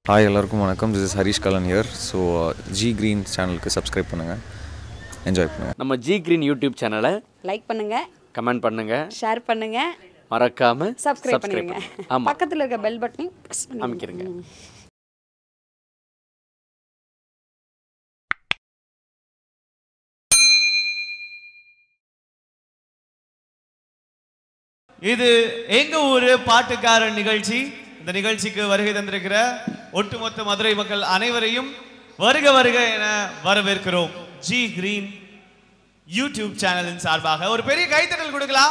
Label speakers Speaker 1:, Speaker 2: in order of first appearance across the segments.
Speaker 1: Hi எல்லாருக்கும் வணக்கம் this is Harish கலன் இயர் ஸோ ஜி க்ரீன் சேனலுக்கு சப்ஸ்கிரைப் பண்ணுங்கள் என்ஜாய் பண்ணுங்கள்
Speaker 2: நம்ம ஜி கிரீன் யூடியூப் சேனலை
Speaker 3: லைக் பண்ணுங்க
Speaker 2: கமெண்ட் பண்ணுங்க
Speaker 3: ஷேர் பண்ணுங்க
Speaker 2: மறக்காம
Speaker 3: சப்ஸ்கிரைப் பண்ணுங்க
Speaker 2: ஆமா
Speaker 3: பக்கத்துல இருக்க பெல் பட்டனையும் press பண்ணுங்க.
Speaker 2: அமைக்கிறங்க
Speaker 4: இது எங்க ஊரு பாட்டுக்காரன் நிகழ்ச்சி இந்த நிகழ்ச்சிக்கு வருகை தந்திருக்கிற ஒட்டுமொத்த மதுரை மக்கள் அனைவரையும் வருக வருக என வரவேற்கிறோம் ஜி கிரீன் யூடியூப் சேனலின் சார்பாக ஒரு பெரிய கைத்தட்டல் கொடுக்கலாம்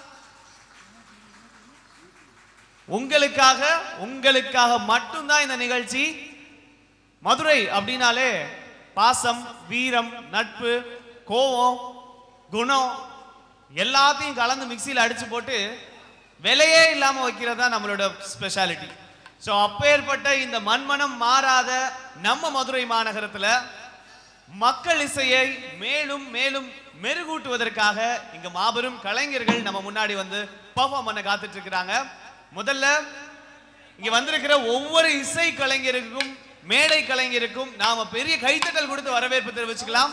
Speaker 4: உங்களுக்காக உங்களுக்காக மட்டும்தான் இந்த நிகழ்ச்சி மதுரை அப்படின்னாலே பாசம் வீரம் நட்பு கோவம் குணம் எல்லாத்தையும் கலந்து மிக்சியில் அடிச்சு போட்டு விலையே இல்லாம வைக்கிறது தான் நம்மளோட ஸ்பெஷாலிட்டி ஸோ அப்பேற்பட்ட இந்த மண்மனம் மாறாத நம்ம மதுரை மாநகரத்துல மக்கள் இசையை மேலும் மேலும் மெருகூட்டுவதற்காக இங்க மாபெரும் கலைஞர்கள் நம்ம முன்னாடி வந்து பெர்ஃபார்ம் பண்ண காத்துட்டு இருக்கிறாங்க முதல்ல இங்க வந்திருக்கிற ஒவ்வொரு இசை கலைஞருக்கும் மேடை கலைஞருக்கும் நாம பெரிய கைத்தட்டல் கொடுத்து வரவேற்பு தெரிவிச்சுக்கலாம்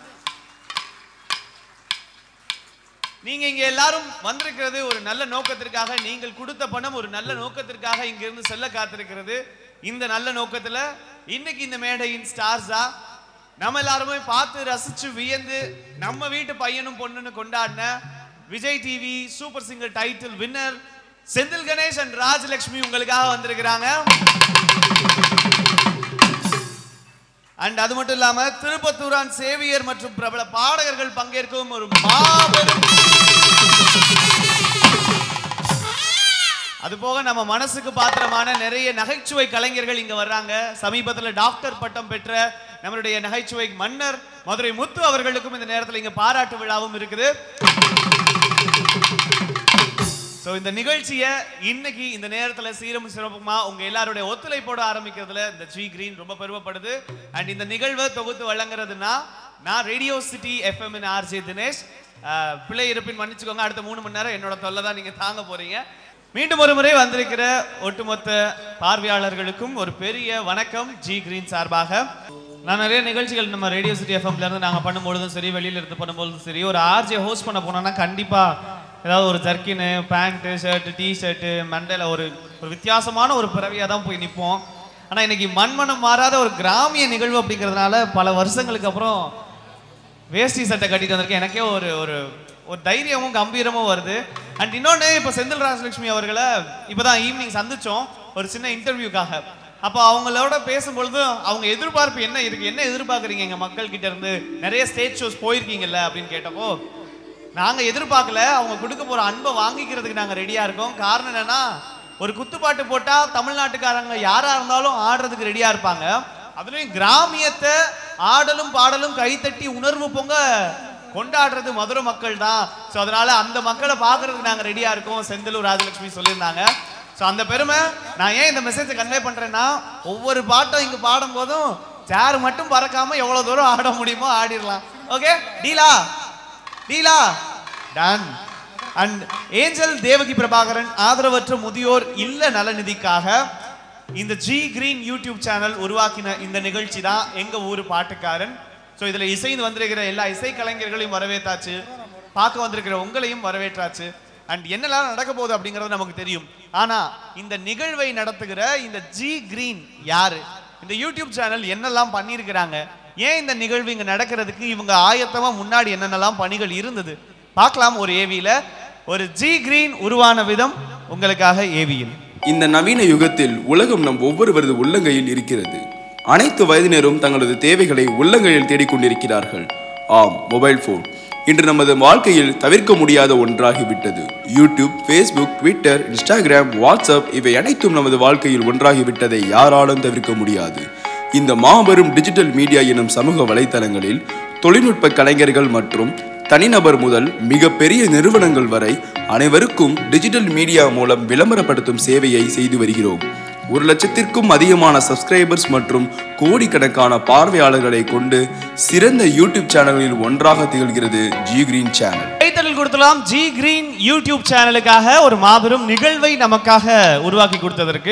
Speaker 4: நீங்க இங்க எல்லாரும் வந்திருக்கிறது ஒரு நல்ல நோக்கத்திற்காக நீங்கள் கொடுத்த பணம் ஒரு நல்ல நோக்கத்திற்காக இங்க இருந்து செல்ல காத்திருக்கிறது இந்த நல்ல நோக்கத்துல இன்னைக்கு இந்த மேடையின் ஸ்டார்ஸா நம்ம எல்லாருமே பார்த்து ரசிச்சு வியந்து நம்ம வீட்டு பையனும் பொண்ணுன்னு கொண்டாடின Vijay TV super singer title winner Senthil Ganesh and Rajalakshmi உங்களுக்காக வந்திருக்கிறாங்க அண்ட் அது மட்டும் இல்லாம திருப்பத்தூரான் சேவியர் மற்றும் பிரபல பாடகர்கள் பங்கேற்கும் ஒரு மாபெரும் அது போக நம்ம மனசுக்கு பாத்திரமான நிறைய நகைச்சுவை கலைஞர்கள் இங்க வர்றாங்க சமீபத்துல டாக்டர் பட்டம் பெற்ற நம்மளுடைய நகைச்சுவை மன்னர் மதுரை முத்து அவர்களுக்கும் இந்த நேரத்துல இங்க பாராட்டு விழாவும் இருக்குது சோ இந்த நிகழ்ச்சியை இன்னைக்கு இந்த நேரத்துல சீரும் சிறப்புமா உங்க எல்லாருடைய ஒத்துழைப்போட ஆரம்பிக்கிறதுல இந்த ஜி கிரீன் ரொம்ப பெருமைப்படுது அண்ட் இந்த நிகழ்வை தொகுத்து வழங்குறதுன்னா நான் radio city FM RJ Dinesh அஹ், பிழை இருப்பின் மன்னிச்சுக்கோங்க அடுத்த மூணு மணி நேரம் என்னோட தொல்லை தான் நீங்க தாங்க போறீங்க மீண்டும் ஒரு முறை வந்திருக்கிற ஒட்டுமொத்த பார்வையாளர்களுக்கும் ஒரு பெரிய வணக்கம் ஜி கிரீன் சார்பாக நான் நிறைய நிகழ்ச்சிகள் நம்ம ரேடியோ சிட்டி எஃப்எம்ல இருந்து நாங்க பண்ணும்பொழுதும் சரி வெளியில இருந்து பண்ணும்பொழுதும் சரி ஒரு ஆர்ஜே ஹோஸ்ட் பண்ண போனோம்னா கண்டிப்பா ஏதாவது ஒரு ஜர்க்கின்னு பேண்ட்டு ஷர்ட்டு டிஷர்ட்டு மண்டையில் ஒரு ஒரு வித்தியாசமான ஒரு பிறவியாக தான் போய் நிற்போம் ஆனால் இன்னைக்கு மண்மனம் மாறாத ஒரு கிராமிய நிகழ்வு அப்படிங்கிறதுனால பல வருஷங்களுக்கு அப்புறம் வேஷ்டி சட்டை கட்டிட்டு வந்திருக்கேன் எனக்கே ஒரு ஒரு ஒரு தைரியமும் கம்பீரமும் வருது அண்ட் இன்னொன்று இப்போ செந்தில் ராஜலட்சுமி அவர்களை இப்போ தான் ஈவினிங் சந்திச்சோம் ஒரு சின்ன இன்டர்வியூக்காக அப்போ அவங்களோட பேசும்பொழுது அவங்க எதிர்பார்ப்பு என்ன இருக்கு என்ன எதிர்பார்க்குறீங்க எங்கள் மக்கள் கிட்ட இருந்து நிறைய ஸ்டேஜ் ஷோஸ் போயிருக்கீங்கல்ல அப்படின்னு கேட்டப்போ நாங்க எதிர்பார்க்கல அவங்க கொடுக்க போற அன்பை வாங்கிக்கிறதுக்கு நாங்க ரெடியா இருக்கோம் காரணம் என்னன்னா ஒரு குத்துப்பாட்டு போட்டா தமிழ்நாட்டுக்காரங்க யாரா இருந்தாலும் ஆடுறதுக்கு ரெடியா இருப்பாங்க அதுலயும் கிராமியத்தை ஆடலும் பாடலும் கைத்தட்டி உணர்வு பொங்க கொண்டாடுறது மதுரை மக்கள் தான் ஸோ அதனால அந்த மக்களை பார்க்கறதுக்கு நாங்க ரெடியா இருக்கோம் செந்திலூர் ராஜலட்சுமி சொல்லியிருந்தாங்க ஸோ அந்த பெருமை நான் ஏன் இந்த மெசேஜை கன்வே பண்றேன்னா ஒவ்வொரு பாட்டும் இங்க பாடும் போதும் சேர் மட்டும் பறக்காம எவ்வளவு தூரம் ஆட முடியுமோ ஆடிடலாம் ஓகே டீலா லீலா done and Angel Devaki Prabhakaran ஆதரவற்ற முதியோர் இல்ல நலநிதிக்காக இந்த ஜி கிரீன் யூடியூப் சேனல் உருவாக்கின இந்த நிகழ்ச்சி தான் எங்க ஊரு பாட்டுக்காரன் ஸோ இதுல இசைந்து வந்திருக்கிற எல்லா இசை கலைஞர்களையும் வரவேற்றாச்சு பார்க்க வந்திருக்கிற உங்களையும் வரவேற்றாச்சு அண்ட் என்னெல்லாம் நடக்க போகுது அப்படிங்கிறது நமக்கு தெரியும் ஆனா இந்த நிகழ்வை நடத்துகிற இந்த ஜி கிரீன் யாரு இந்த யூடியூப் சேனல் என்னெல்லாம் பண்ணியிருக்கிறாங்க ஏன் இந்த நிகழ்வு இங்க நடக்கிறதுக்கு இவங்க ஆயத்தமா முன்னாடி என்னென்னலாம் பணிகள் இருந்தது பார்க்கலாம் ஒரு ஏவியில ஒரு ஜி கிரீன் உருவான விதம் உங்களுக்காக ஏவியில்
Speaker 5: இந்த நவீன யுகத்தில் உலகம் நம் ஒவ்வொருவரது உள்ளங்கையில் இருக்கிறது அனைத்து வயதினரும் தங்களது தேவைகளை உள்ளங்கையில் தேடிக்கொண்டிருக்கிறார்கள் ஆம் மொபைல் போன் இன்று நமது வாழ்க்கையில் தவிர்க்க முடியாத ஒன்றாகிவிட்டது YouTube Facebook Twitter Instagram WhatsApp இவை அனைத்தும் நமது வாழ்க்கையில் ஒன்றாகிவிட்டதை யாராலும் தவிர்க்க முடியாது இந்த மாபெரும் டிஜிட்டல் மீடியா எனும் சமூக வலைத்தளங்களில் தொழில்நுட்ப கலைஞர்கள் மற்றும் தனிநபர் முதல் மிகப்பெரிய நிறுவனங்கள் வரை அனைவருக்கும் டிஜிட்டல் மீடியா மூலம் விளம்பரப்படுத்தும் சேவையை செய்து வருகிறோம் ஒரு லட்சத்திற்கும் அதிகமான சப்ஸ்கிரைபர்ஸ் மற்றும் கோடிக்கணக்கான பார்வையாளர்களை கொண்டு சிறந்த யூடியூப் சேனல்களில் ஒன்றாக திகழ்கிறது ஜி கிரீன் சேனல்
Speaker 4: கைத்தறல் கொடுத்தலாம் ஜி கிரீன் யூடியூப் சேனலுக்காக ஒரு மாபெரும் நிகழ்வை நமக்காக உருவாக்கி கொடுத்ததற்கு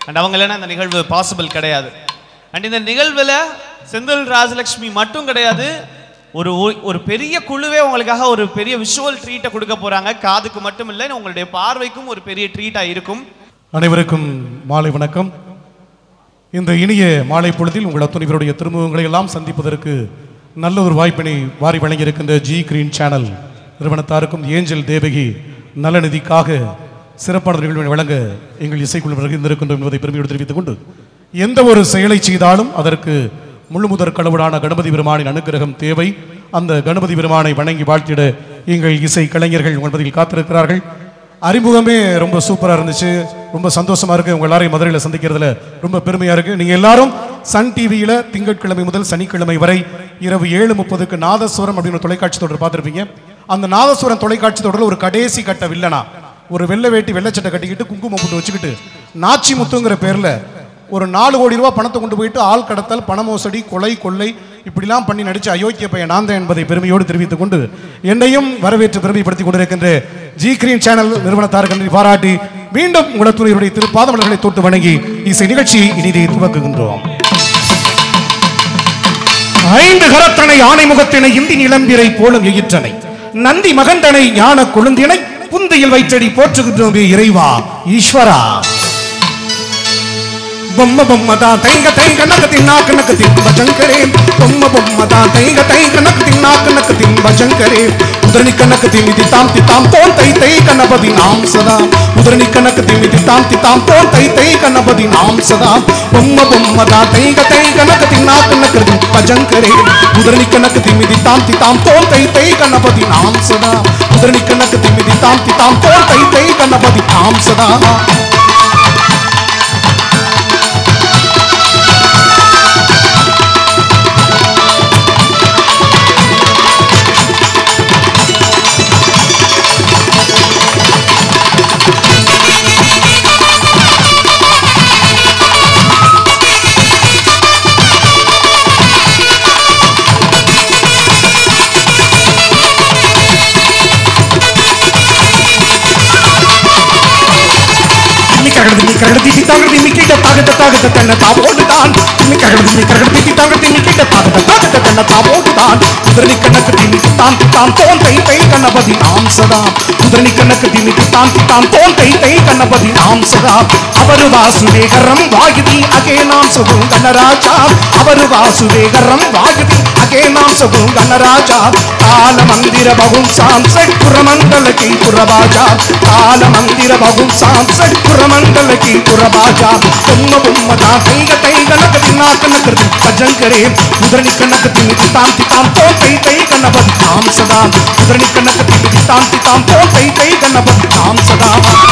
Speaker 4: அண்ட் அவங்க இல்லைன்னா இந்த நிகழ்வு பாசிபிள் கிடையாது அண்ட் இந்த நிகழ்வில் செந்தில் ராஜலக்ஷ்மி மட்டும் கிடையாது ஒரு ஒ- ஒரு பெரிய குழுவே உங்களுக்காக ஒரு பெரிய விஷுவல் ட்ரீட்டை கொடுக்க போறாங்க காதுக்கு மட்டும் இல்லை உங்களுடைய பார்வைக்கும் ஒரு பெரிய ட்ரீட்டாக இருக்கும்
Speaker 6: அனைவருக்கும் மாலை வணக்கம் இந்த இனிய மாலை பொழுதில் உங்கள் அத்துணைவருடைய திருமுகங்களை எல்லாம் சந்திப்பதற்கு நல்ல ஒரு வாய்ப்பினை வாரி வழங்கியிருக்கின்ற ஜி கிரீன் சேனல் நிறுவனத்தாருக்கும் ஏஞ்சல் தேவகி நலநிதிக்காக சிறப்பான நிகழ்வை வழங்க எங்கள் இசைக்குழு வருகின்றிருக்கின்றோம் என்பதை பெருமையோடு தெரிவித்துக் கொண்டு எந்த ஒரு செயலை செய்தாலும் அதற்கு முழு முதற் கடவுளான கணபதி பெருமானின் அனுக்கிரகம் தேவை அந்த கணபதி பெருமானை வணங்கி வாழ்த்திட எங்கள் இசை கலைஞர்கள் உங்கள் பதில் காத்திருக்கிறார்கள் அறிமுகமே ரொம்ப சூப்பராக இருந்துச்சு ரொம்ப சந்தோஷமா இருக்கு உங்க எல்லாரையும் மதுரையில் சந்திக்கிறதுல ரொம்ப பெருமையா இருக்கு நீங்க எல்லாரும் சன் டிவியில திங்கட்கிழமை முதல் சனிக்கிழமை வரை இரவு ஏழு முப்பதுக்கு நாதஸ்வரம் அப்படின்னு ஒரு தொலைக்காட்சி தொடர் பார்த்துருப்பீங்க அந்த நாதஸ்வரம் தொலைக்காட்சி தொடரில் ஒரு கடைசி கட்ட வில்லனா ஒரு வெள்ளை வேட்டி வெள்ளைச்சட்டை கட்டிக்கிட்டு குங்குமம் போட்டு வச்சுக்கிட்டு நாச்சி முத்துங்கிற பேர்ல ஒரு நாலு கோடி ரூபாய் பணத்தை கொண்டு போயிட்டு ஆள் கடத்தல் பண மோசடி கொலை கொள்ளை இப்படிலாம் பண்ணி நடிச்ச அயோக்கிய பையன் நான் தான் என்பதை பெருமையோடு தெரிவித்துக் கொண்டு என்னையும் வரவேற்று பெருமைப்படுத்திக் கொண்டிருக்கின்ற ஜி கிரீன் சேனல் நிறுவனத்தாருக்கு நன்றி பாராட்டி மீண்டும் உங்களத்துறையுடைய திருப்பாதமலர்களை தொட்டு வணங்கி இசை நிகழ்ச்சியை இனிதே துவக்குகின்றோம் ஐந்து கரத்தனை ஆணை முகத்தினை இந்தி நிலம்பிரை போலும் எயிற்றனை நந்தி மகந்தனை ஞான கொழுந்தினை புந்தியில் வைத்தடி போற்றுகின்றோமே இறைவா ஈஸ்வரா బొమ్మ బొమ్మదా తైగ తైగ నక తిన్నాక నక తింబ జంకరే బొమ్మ బొమ్మదా తైగ తైగ నక తిన్నాక నక తింబ జంకరే ఉదరని కనక తిమిది తాం తితాం తోం తై తై కనపది నాం సదా ఉదరని కనక తిమిది తాం తితాం తోం తై తై కనపది నాం సదా బొమ్మ బొమ్మదా తైగ తైగ నక తిన్నాక నక తింబ జంకరే ఉదరని కనక తిమిది తాం తితాం తోం తై తై కనపది నాం సదా ఉదరని కనక తిమిది తాం తితాం తోం తై తై కనపది నాం సదా மிக்கரகடு மிக்கரகடு திட்டி தாங்கடி மிக்கிட்ட தாகத்த தாகத்த தன்ன தாவோடுதான் மிக்கரகடு மிக்கரகடு திட்டி தாங்கடி மிக்கிட்ட தாகத்த தாகத்த தன்ன தாவோடுதான் குதிரணி கண்ணக்கு திமிக்கு தான் தான் தோன் தை தை கண்ணபதி நாம் சதா குதிரணி கண்ணக்கு திமிக்கு தான் தான் தோன் தை தை கண்ணபதி நாம் சதா அவரு வாசுவேகரம் வாயுதி அகே நாம் சுகும் கண்ணராஜா அவரு வாசுவேகரம் வாயுதி அகே நாம் சுகும் கண்ணராஜா கால மந்திர பகும் சாம் சட்புரமண்டல கை புறபாஜா கால மந்திர பகும் சாம் சட்புரமண்டல கை புறபாஜா பொம்ம பொம்மதா தைக தைக நக தின்னாக்க நகர்தி பஜங்கரே உதரணி கணக்கு திமிதி தாம் திதாம் தோ தை தை கணபதி தாம் சதா உதரணி கணக்கு திமிதி தாம் திதாம் தோ தை தை கணபதி தாம் சதா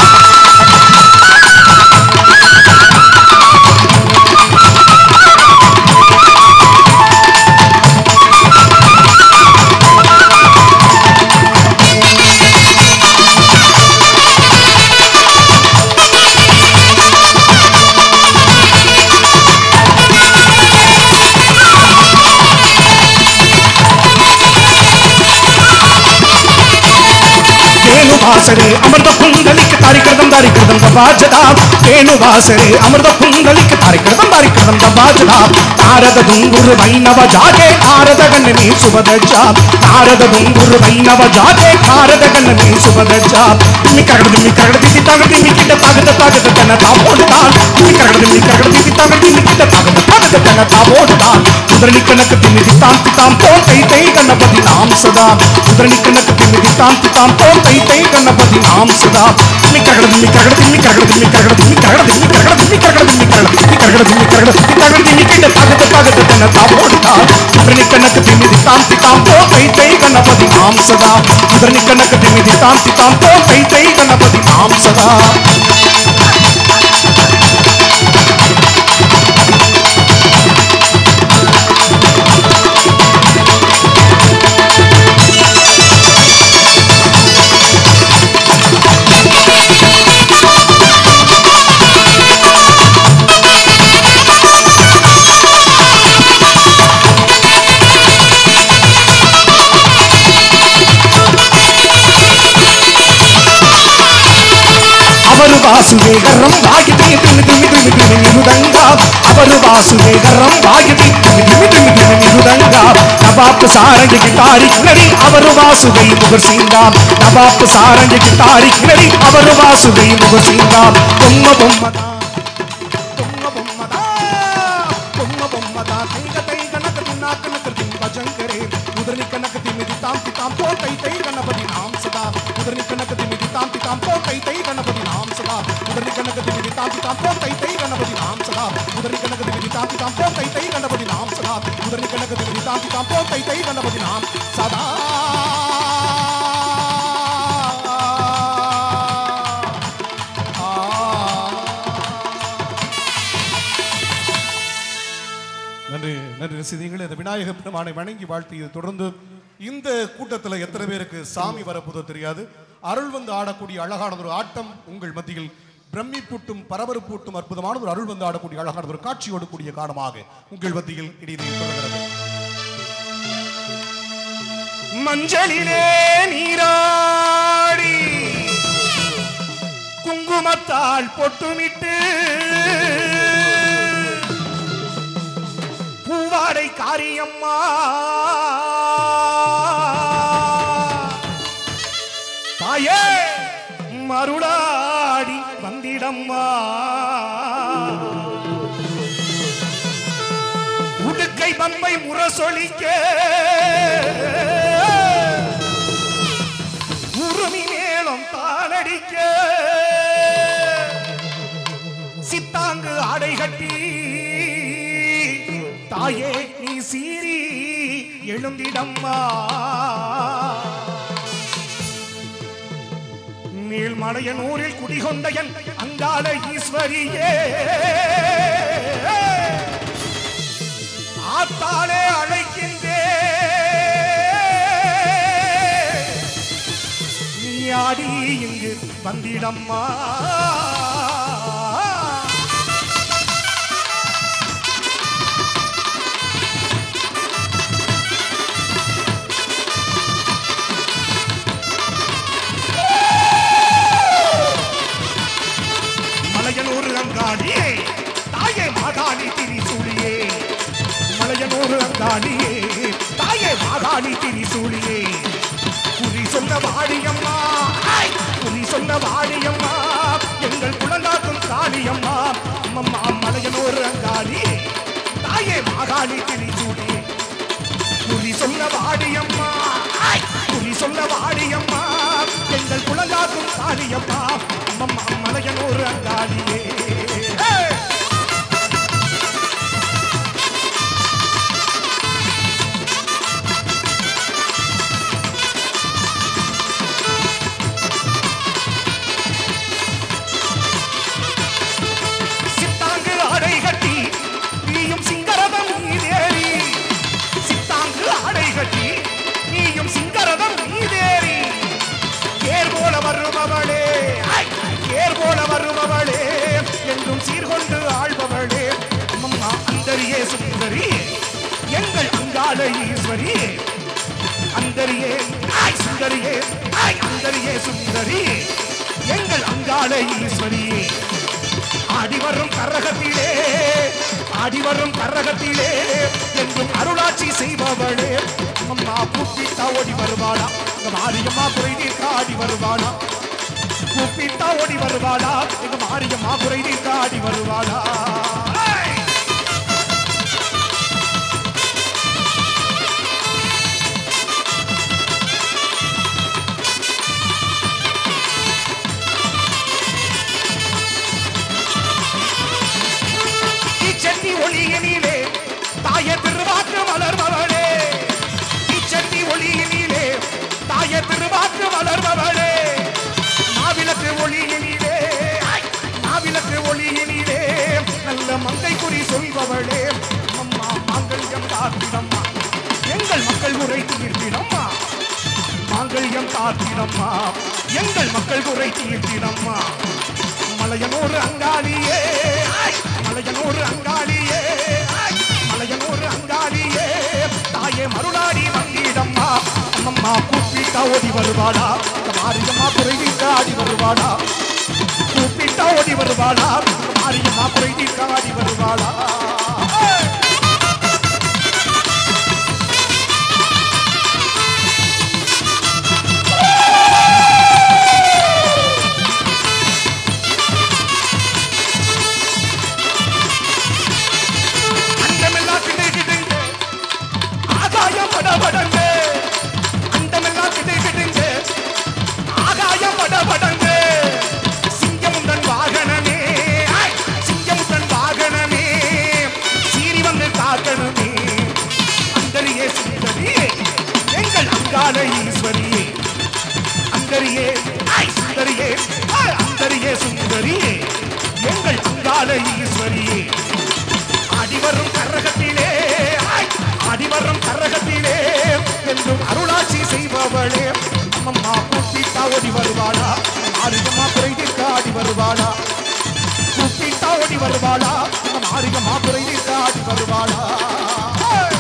Speaker 6: ವೇಣುವಾಸರೆ ಅಮೃತ ಪುಂಡಲಿಕ್ಕೆ ತಾರಿಕೃತಂ ದಾರಿಕೃತಂ ದಬಾಜದ ವೇಣುವಾಸರೆ ಅಮೃತ ಪುಂಡಲಿಕ್ಕೆ ತಾರಿಕೃತಂ ದಾರಿಕೃತಂ ದಬಾಜದ ತಾರದ ದುಂಗುರು ವೈನವ ಜಾಗೆ ತಾರದ ಗಣ್ಣನೆ ಶುಭದಜ್ಜ ತಾರದ ದುಂಗುರು ವೈನವ ಜಾಗೆ ತಾರದ ಗಣ್ಣನೆ ಶುಭದಜ್ಜ ನಿಮ್ಮಿ ಕರಗಡ ನಿಮ್ಮಿ ಕರಗಡ ದಿದ್ದಿ ತಾಗಡ ನಿಮ್ಮಿ ಕಿಟ್ಟ ತಾಗದ ತಾಗದ ತನ್ನ ತಾಬೋಡುತ್ತಾನ್ ನಿಮ್ಮಿ ಕರಗಡ ನಿಮ್ಮಿ ಕರಗಡ ದಿದ್ದಿ ತಾಗಡ ನಿಮ್ಮಿ ಕಿಟ್ಟ ತಾಗದ ತಾಗದ ತನ್ನ ತಾಬೋಡುತ್ತಾನ್ ಉದರಣಿ ಕನಕ ತಿಮ್ಮಿದಿ ತಾಂ ತಿತಾಂ ತೋ ತೈ ತೈ ಗಣಪತಿ ನಾಂ ಸದಾ ಉದರಣಿ ಕನಕ ತಿಮ್ಮಿದಿ ತಾಂ ತಿತಾಂ ತೋ ತೈ ತೈ ಗಣಪತಿ ನಾಂ ಸದಾ ನಿಮ್ಮಿ ಕರಗಡ ನಿಮ್ಮಿ ಕರಗಡ ನಿಮ್ಮಿ ಕರಗಡ ನಿಮ್ಮಿ ಕರಗಡ ನಿಮ್ಮಿ ಕರಗಡ ನಿಮ್ಮಿ ಕರಗಡ ನಿಮ್ಮಿ ಕರಗಡ ನಿಮ್ಮಿ ಕರಗಡ ನಿಮ್ಮಿ ಕರಗಡ ನಿಮ್ಮಿ ಕರಗಡ ನಿಮ್ಮಿ ಕರಗಡ ನಿಮ್ಮಿ ಕಿಟ್ಟ ತಾಗದ ತಾಗದ ತನ್ನ ತಾಬೋಡುತ್ತಾನ್ ಉದರಣಿ ಕನಕ ತಿಮ್ಮಿದಿ ತಾಂ ತಿತಾಂ ತೋ ತೈ ತೈ ಗಣಪತಿ ನಾಂ ಸದಾ ಉದರಣಿ ಕನಕ ತಿಮ್ಮಿದಿ ತಾಂ ತಿತಾಂ ತೋ ತೈ ತೈ ಗಣಪತಿ ನಾಂ ಸದಾ ಅವರು
Speaker 7: வாசுதேகரம் வாகிதி திமி திமி திமி திமி மிருதங்கா அவர் வாசுதேகரம் வாகிதி திமி திமி திமி திமி மிருதங்கா நவாப் சாரங்க கிட்டாரி கிணறி அவர் வாசுதை முகர் சிங்காம் நவாப் சாரங்க கிட்டாரி கிணறி அவர் வாசுதை முகர் சிங்காம் பொம்ம பொம்மதா பொம்ம பொம்மதா பொம்ம பொம்மதா தைக தைக நக தின்னாக்க நக திம்ப ஜங்கரே உதர்னி கனக திமிதி தாம் பிதாம் போ தை தை கணபதி நாம் சதா உதர்னி கனக திமிதி தாம் பிதாம் போ தை தை கணபதி நாம் சதா உதர்னி கனக திமிதி தாம் பிதாம் போ தை தை கணபதி நாம் சதா உதர்னி கனக திமிதி தாம் பிதாம் போ தை தை கணபதி நாம் சதா உதர்னி கனக திமிதி தாம் பிதாம் போ தை தை கணபதி நாம் சதா
Speaker 6: நன்றி நன்றி ரசிதீங்களே இந்த விநாயக பெருமானை வணங்கி வாழ்த்தியது தொடர்ந்து இந்த கூட்டத்தில் எத்தனை பேருக்கு சாமி வரப்போதோ தெரியாது அருள் வந்து ஆடக்கூடிய அழகான ஒரு ஆட்டம் உங்கள் மத்தியில் பிரமிப்பூட்டும் பரபரப்பூட்டும் அற்புதமான ஒரு அருள் வந்து ஆடக்கூடிய அழகான ஒரு காட்சியோடு கூடிய காரணமாக உங்கள் மத்தியில் இடையே தொடர்கிறது
Speaker 7: மஞ்சளிலே நீராடி குங்குமத்தால் பொட்டுமிட்டு பூவாடை காரியம்மா தாயே மருளாடி வந்திடம்மா உடுக்கை பம்பை முரசொலிக்க உருமி மேளம் தாளடிக்க சித்தாங்கு ஆடை கட்டி தாயே நீ சீரி எழுந்திடம்மா நீள்மலையனூரில் குடிகொண்ட என் அங்காள ஈஸ்வரியே ஆத்தாலே அழைக்கின்றே நீ ஆடி இங்கு வந்திடம்மா மலையனூர் அங்காடியே தாயே மாகாணி திரிசூலியே மலையனூர் அங்காடியே தாயே மாகாணி திரிசூலியே குறி சொன்ன வாடியம்மா ஐ! குறி சொன்ன வாடியம்மா எங்கள் குழந்தாக்கும் காளியம்மா அம்மம்மா மலையனூர் அங்காடி தாயே மாகாணி திரிசூலியே குறி சொன்ன வாடியம்மா ஐ! குறி சொன்ன வாடியம்மா எங்கள் குழந்தாக்கும் காளியம்மா அம்மம்மா மலையனூர் அங்காடியே Hey! சித்தாங்கு ஆடை கட்டி நீயும் சிங்கரதம் நீதேறி சித்தாங்கு ஆடை கட்டி நீயும் சிங்கரதம் நீதேறி தேர் போல வருபவளே ஐ! தேர் போல வருபவளே என்றும் சீர்கொண்டு ஆள்பவளே அம்மம்மா அந்தரியே சுந்தரி எங்கள் அங்காள ஈஸ்வரி அந்தரியே ஆய் சுந்தரியே ஆய் அந்தரியே சுந்தரி எங்கள் அங்காள ஈஸ்வரியே ஆடி வரும் கரகத்திலே ஆடி வரும் கரகத்திலே என்றும் அருளாட்சி செய்பவளே அம்மா கூப்பிட்டா ஓடி வருவாளா எங்க மாரியம்மா குறை தீர்க்க ஆடி வருவாளா கூப்பிட்டா ஓடி வருவாளா எங்க மாரியம்மா குறை தீர்க்க ஆடி வருவாளா ஏய்! இச்செட்டி ஒளியினிலே தாய திருவாக்கு மலர்பவளே இச்செட்டி ஒளியினிலே தாய திருவாக்கு மலர்பவளே மாவிளக்கு ஒளியினிலே ஐ! மாவிளக்கு ஒளியினிலே நல்ல மங்கை குறி சொல்பவளே அம்மா மாங்கல்யம் காத்திடம்மா எங்கள் மக்கள் முறை தீர்த்திடம்மா மாங்கல்யம் காத்திடம்மா எங்கள் மக்கள் குறை தீர்த்திடம்மா மலையனூர் அங்காளியே ஆய்! மலையனூர் அங்காளியே ஆய்! மலையனூர் அங்காளியே தாயே மருளாடி வந்திடம்மா அம்மம்மா கூப்பிட்டா ஓடி வருவாளா இந்த மாரியம்மா குறைவிட்டு ஆடி வருவாளா கூப்பிட்டா ஓடி வருவாளா மாரியம்மா குறை தீர்க்க ஆடி வருவாளா அண்டமெல்லாம் கிடு கிடுங்க ஆகாயம் பட படங்க அண்டமெல்லாம் கிடு கிடுங்க ஆகாயம் பட படங்க சிங்கமுந்தன் வாகனமே ஐ! சிங்கமுந்தன் வாகனமே சீறி வந்து காக்கணுமே அந்தரியே சுந்தரியே எங்கள் அங்காள ஈஸ்வரியே அந்தரியே ஐ! சுந்தரியே ஐ! அந்தரியே சுந்தரியே எங்கள் அங்காள ஈஸ்வரியே அடிவரும் கரகத்திலே ஆய், அடிவரும் கரகத்திலே என்றும் அருளாட்சி செய்பவளே அம்மா கூப்பிட்டா ஓடி வருவாளா ஆரியம்மா குறைதீர்க்க ஆடி வருவாளா கூப்பிட்டா ஓடி வருவாளா ஆரியம்மா குறைதீர்க்க ஆடி வருவாளா ஆய்.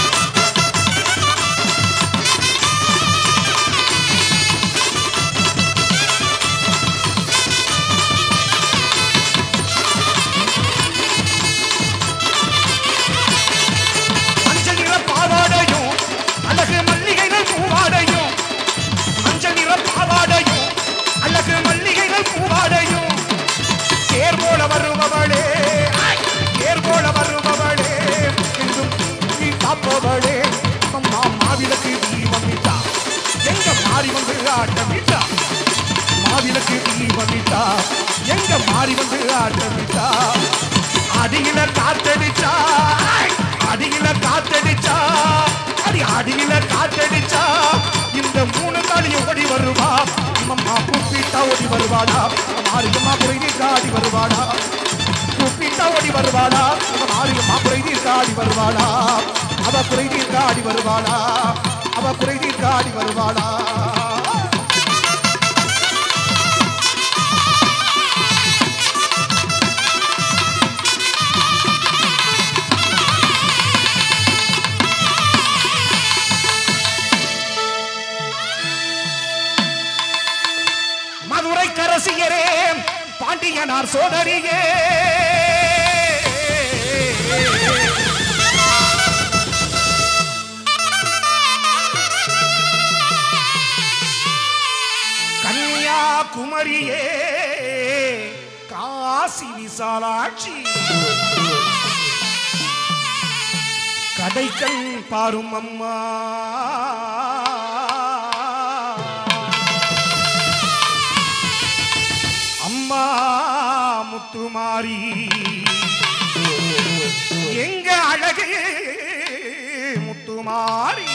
Speaker 7: மஞ்சள் நிற பாவாடையும் அழகு மல்லிகைகள் பூவாடையும் மஞ்சள் நிற பாவாடையும் அழகு மல்லிகைகள் பூவாடையும் தேர் போல வருபவளே ஐ! தேர் போல வருபவளே என்றும் நீ காப்பவளே அம்மா மாவிளக்கு தீபம் விட்டா எங்க மாறி வந்து ஆட்டமிட்டா மாவிளக்கு தீபம் விட்டா எங்க மாறி வந்து ஆட்டமிட்டா அடியில காத்தடிச்சா ஐ! அடியில காத்தடிச்சா அடி அடியில காத்தடிச்சா இந்த மூணு நாளையும் ஓடி வருவா அம்மா கூப்பிட்டா ஓடி வருவாளா மாரியம்மா குறைதி காடி வருவாளா கூப்பிட்டா ஓடி வருவாளா மாரியம்மா குறைதி காடி வருவாளா அவ குறைதி காடி வருவாளா அவ குறைதி காடி வருவாளா மதுரை கரசியரே பாண்டியனார் சோதரியே கன்னியாகுமரியே காசி விசாலாட்சி கடைக்கண் பாரும் அம்மா அம்மா முத்துமாரி எங்க அழகு முத்துமாரி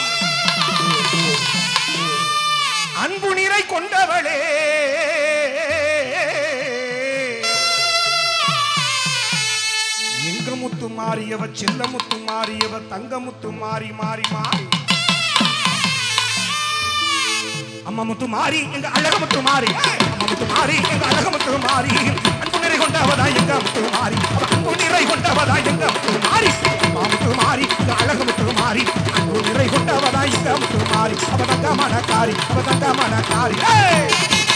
Speaker 7: அன்பு நிறை கொண்டவளே எங்க முத்து மாறியவ செல்ல முத்து மாறியவ தங்க முத்து மாறி மாறி மாறி அம்மா முத்து மாறி எங்க அழக முத்து மாறி அம்மா முத்து மாறி எங்க அழக முத்து மாறி அன்பு நிறை கொண்டவதா எங்க முத்து மாறி அவ அன்பு நிறை கொண்டவதா எங்க முத்து மாறி அம்மா முத்து மாறி எங்க அழக முத்து மாறி அன்பு நிறை கொண்டவதா எங்க முத்து மாறி அவ தங்க மனக்காரி அவ தங்க மனக்காரி ஏய்!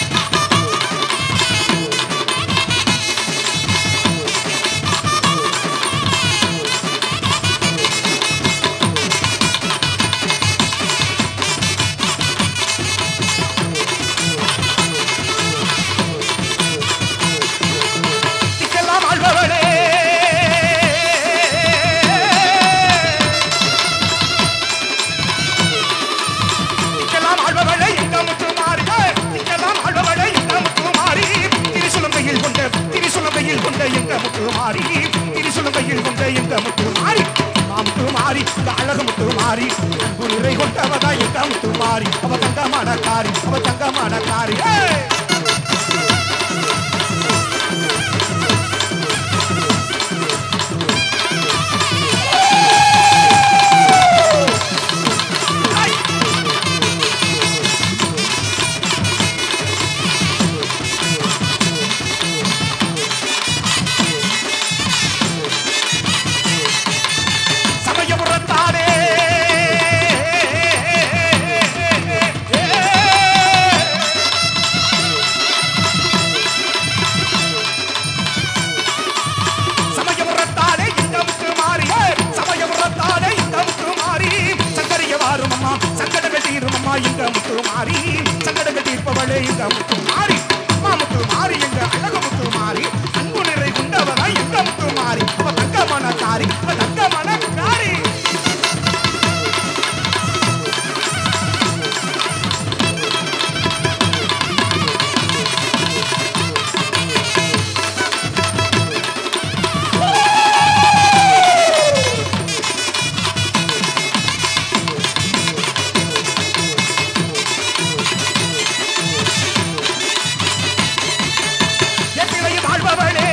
Speaker 7: திக்கெல்லாம் ஆள்பவளே திக்கெல்லாம் ஆள்பவளே எங்க முத்து மாறி திக்கெல்லாம் ஆள்பவளே எங்க முத்து மாறி திரிசுலங்கையில் கொண்ட திரிசுலங்கையில் கொண்ட எங்க முத்து மாறி திரிசுலங்கையில் கொண்ட எங்க முத்து மாறி முத்து மாறி இந்த அழகு முத்து மாறி அன்பு நிறை கொண்டவதா எங்க முத்து மாறி அவ தங்கமான காரி அவ தங்கமான காரி ஏய்! சமயபுரத்தானே மாறி சங்கடங்கள் தீர்ப்பவளே எங்க முத்து மாறி அம்மா முத்து மாறி எங்க அழகு முத்து மாறி அன்பு நிறை கொண்டவளா எங்க முத்து மாறி அவ தங்கமான காரி அவ தங்கமான காரி எத்திலையும் வாழ்பவளே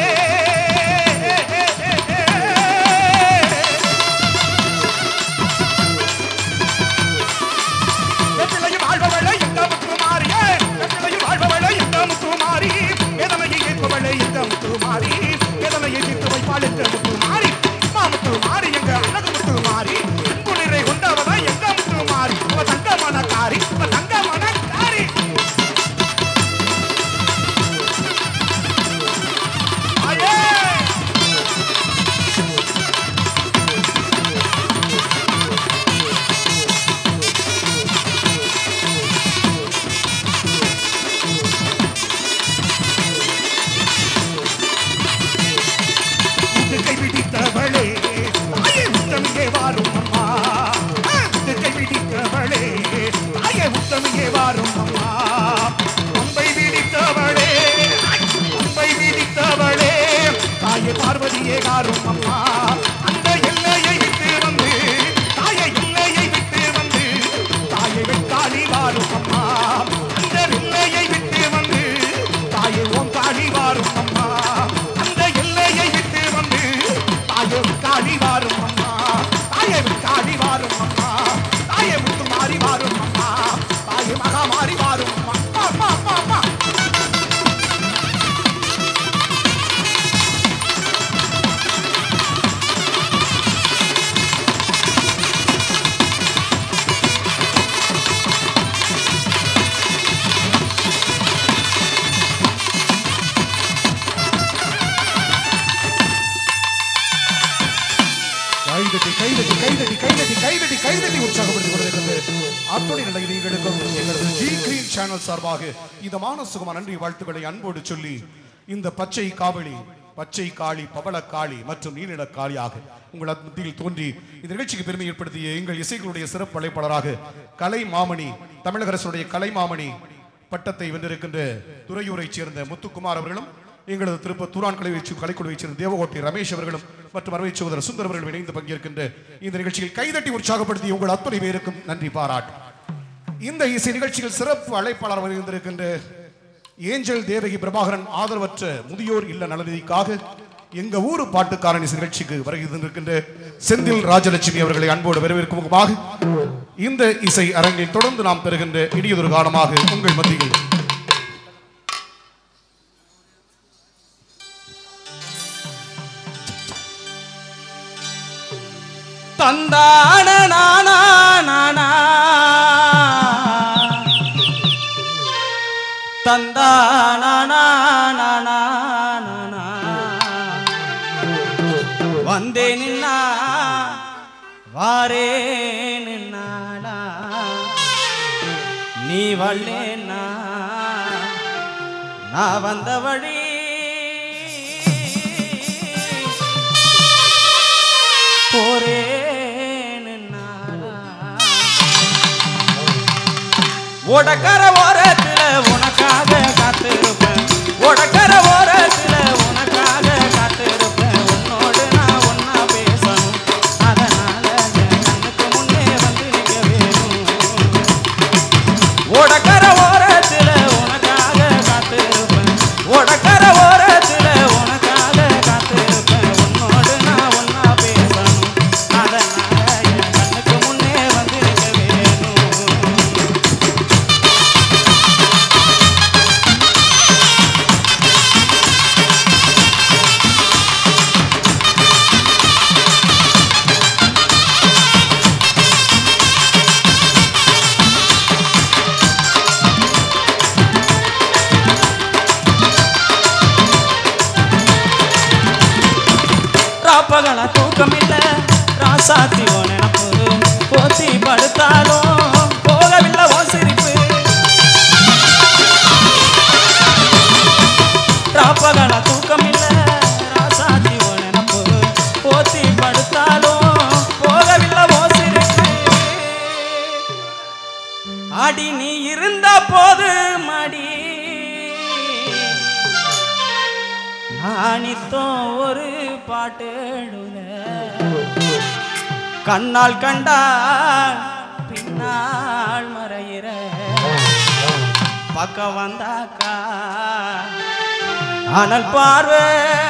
Speaker 7: எத்திலையும் வாழ்பவளே எங்க முத்துமாரியே எத்திலையும் வாழ்பவளே எங்க முத்துமாரி வேதனையை ஏற்பவளே எங்க முத்துமாரி வேதனையை தீர்த்து வைப்பாள் எங்க முத்துமாரி அம்மா முத்துமாரி எங்க அழகு முத்துமாரி அன்பு நிறை கொண்டவதா எங்க முத்துமாரி அவ தங்கமான காரி அவ தங்கமான காரி ஆயே கை பிடித்தவளே தாயே உத்தமியே வாரும் அம்மா கை பிடித்தவளே தாயே உத்தமியே வாரும் அம்மா அம்பை பிடித்தவளே அம்பை பிடித்தவளே தாயே பார்வதியே காரும் அம்மா அந்த எல்லையை விட்டு வந்து தாயை எல்லையை விட்டு வந்து தாயை வெட்டாளி வாரும் அம்மா அந்த எல்லையை விட்டு வந்து தாயை ஓம் காளி வாரும் அம்மா அந்த எல்லையை விட்டு வந்து தாயை காளி வாரும் அம்மா தாயை காளி வாரும் அம்மா தாயை விட்டு மாறி வாரும் அம்மா தாயை மகா மாறி வாரும் அம்மா அம்மா அம்மா அம்மா கைதட்டி கைதட்டி கைதட்டி கைதட்டி கைதட்டி கைதட்டி உற்சாகப்படுத்திக் கொண்டிருக்கிறது அத்துணை நிலையில் நீங்களுக்கும் எங்களது ஜி கிரீன் சேனல் சார்பாக இந்த மானசுகமான நன்றி வாழ்த்துக்களை அன்போடு சொல்லி இந்த பச்சை காவலி பச்சை காளி பவள காளி மற்றும் நீலிட காளியாக உங்கள் மத்தியில் தோன்றி இந்த நிகழ்ச்சிக்கு பெருமை ஏற்படுத்திய எங்கள் இசைகளுடைய சிறப்பு அழைப்பாளராக கலை மாமணி தமிழக அரசுடைய கலை மாமணி பட்டத்தை வென்றிருக்கின்ற துறையூரைச் சேர்ந்த முத்துக்குமார் அவர்களும் எங்களது திருப்ப தூரான் கலை வச்சு கலைக்குழுவைச் சேர்ந்த தேவகோட்டை ரமேஷ் அவர்களும் மற்றும் அறுவை சகோதரர் சுந்தர் அவர்களும் இணைந்து பங்கேற்கின்ற இந்த நிகழ்ச்சியில் கைதட்டி உற்சாகப்படுத்தி உங்கள் அத்துணை பேருக்கும் நன்றி பாராட்டு இந்த இசை நிகழ்ச்சியில் சிறப்பு அழைப்பாளர் இருந்திருக்கின்ற ஏஞ்சல் தேவகி பிரபாகரன் ஆதரவற்ற முதியோர் இல்ல நலநிதிக்காக எங்க ஊரு பாட்டுக்காரன் இசை நிகழ்ச்சிக்கு வருகை தந்திருக்கின்ற செந்தில் ராஜலட்சுமி அவர்களை அன்போடு வரவேற்கும் முகமாக இந்த இசை அரங்கில் தொடர்ந்து நாம் பெறுகின்ற இடியதொரு காலமாக உங்கள் மத்தியில்
Speaker 8: தந்தான நானா நானா தந்தான நானா நானா வந்தே நின்னா வாரே நின்னாடா நீ வல்லேனா நான் வந்த வழி போறேன்னு நானா. ஒடக்கர ஓரத்துல உனக்காக காத்திருப்பேன் ஒடக்கர ஓரத்துல உனக்காக காத்திருப்பேன் உன்னோடு நான் ஒன்னா பேசணும் அதனால என் கண்ணுக்கு முன்னே வந்து நிக்க வேணும் ஒடக்கர ஓரத்துல உனக்காக காத்திருப்பேன் ஒடக்கர ஓரத்துல உனக்காக காத்திருப்பேன் உன்னோடு நான் ஒன்னா பேசணும் அதனால என் கண்ணுக்கு முன்னே வந்து நிக்க வேணும் ராப்பகல தூக்கம் இல்ல ராசாத்தி ஓ நினப்பு போத்தி படுத்தாலும் போகவில்லை ஓ சிரிப்பு போது மடி நானித்தோம் ஒரு பாட்டு எழுத கண்ணால் கண்டால் பின்னால் மறையிற பக்கம் வந்தாக்கா ஆனால் பார்வை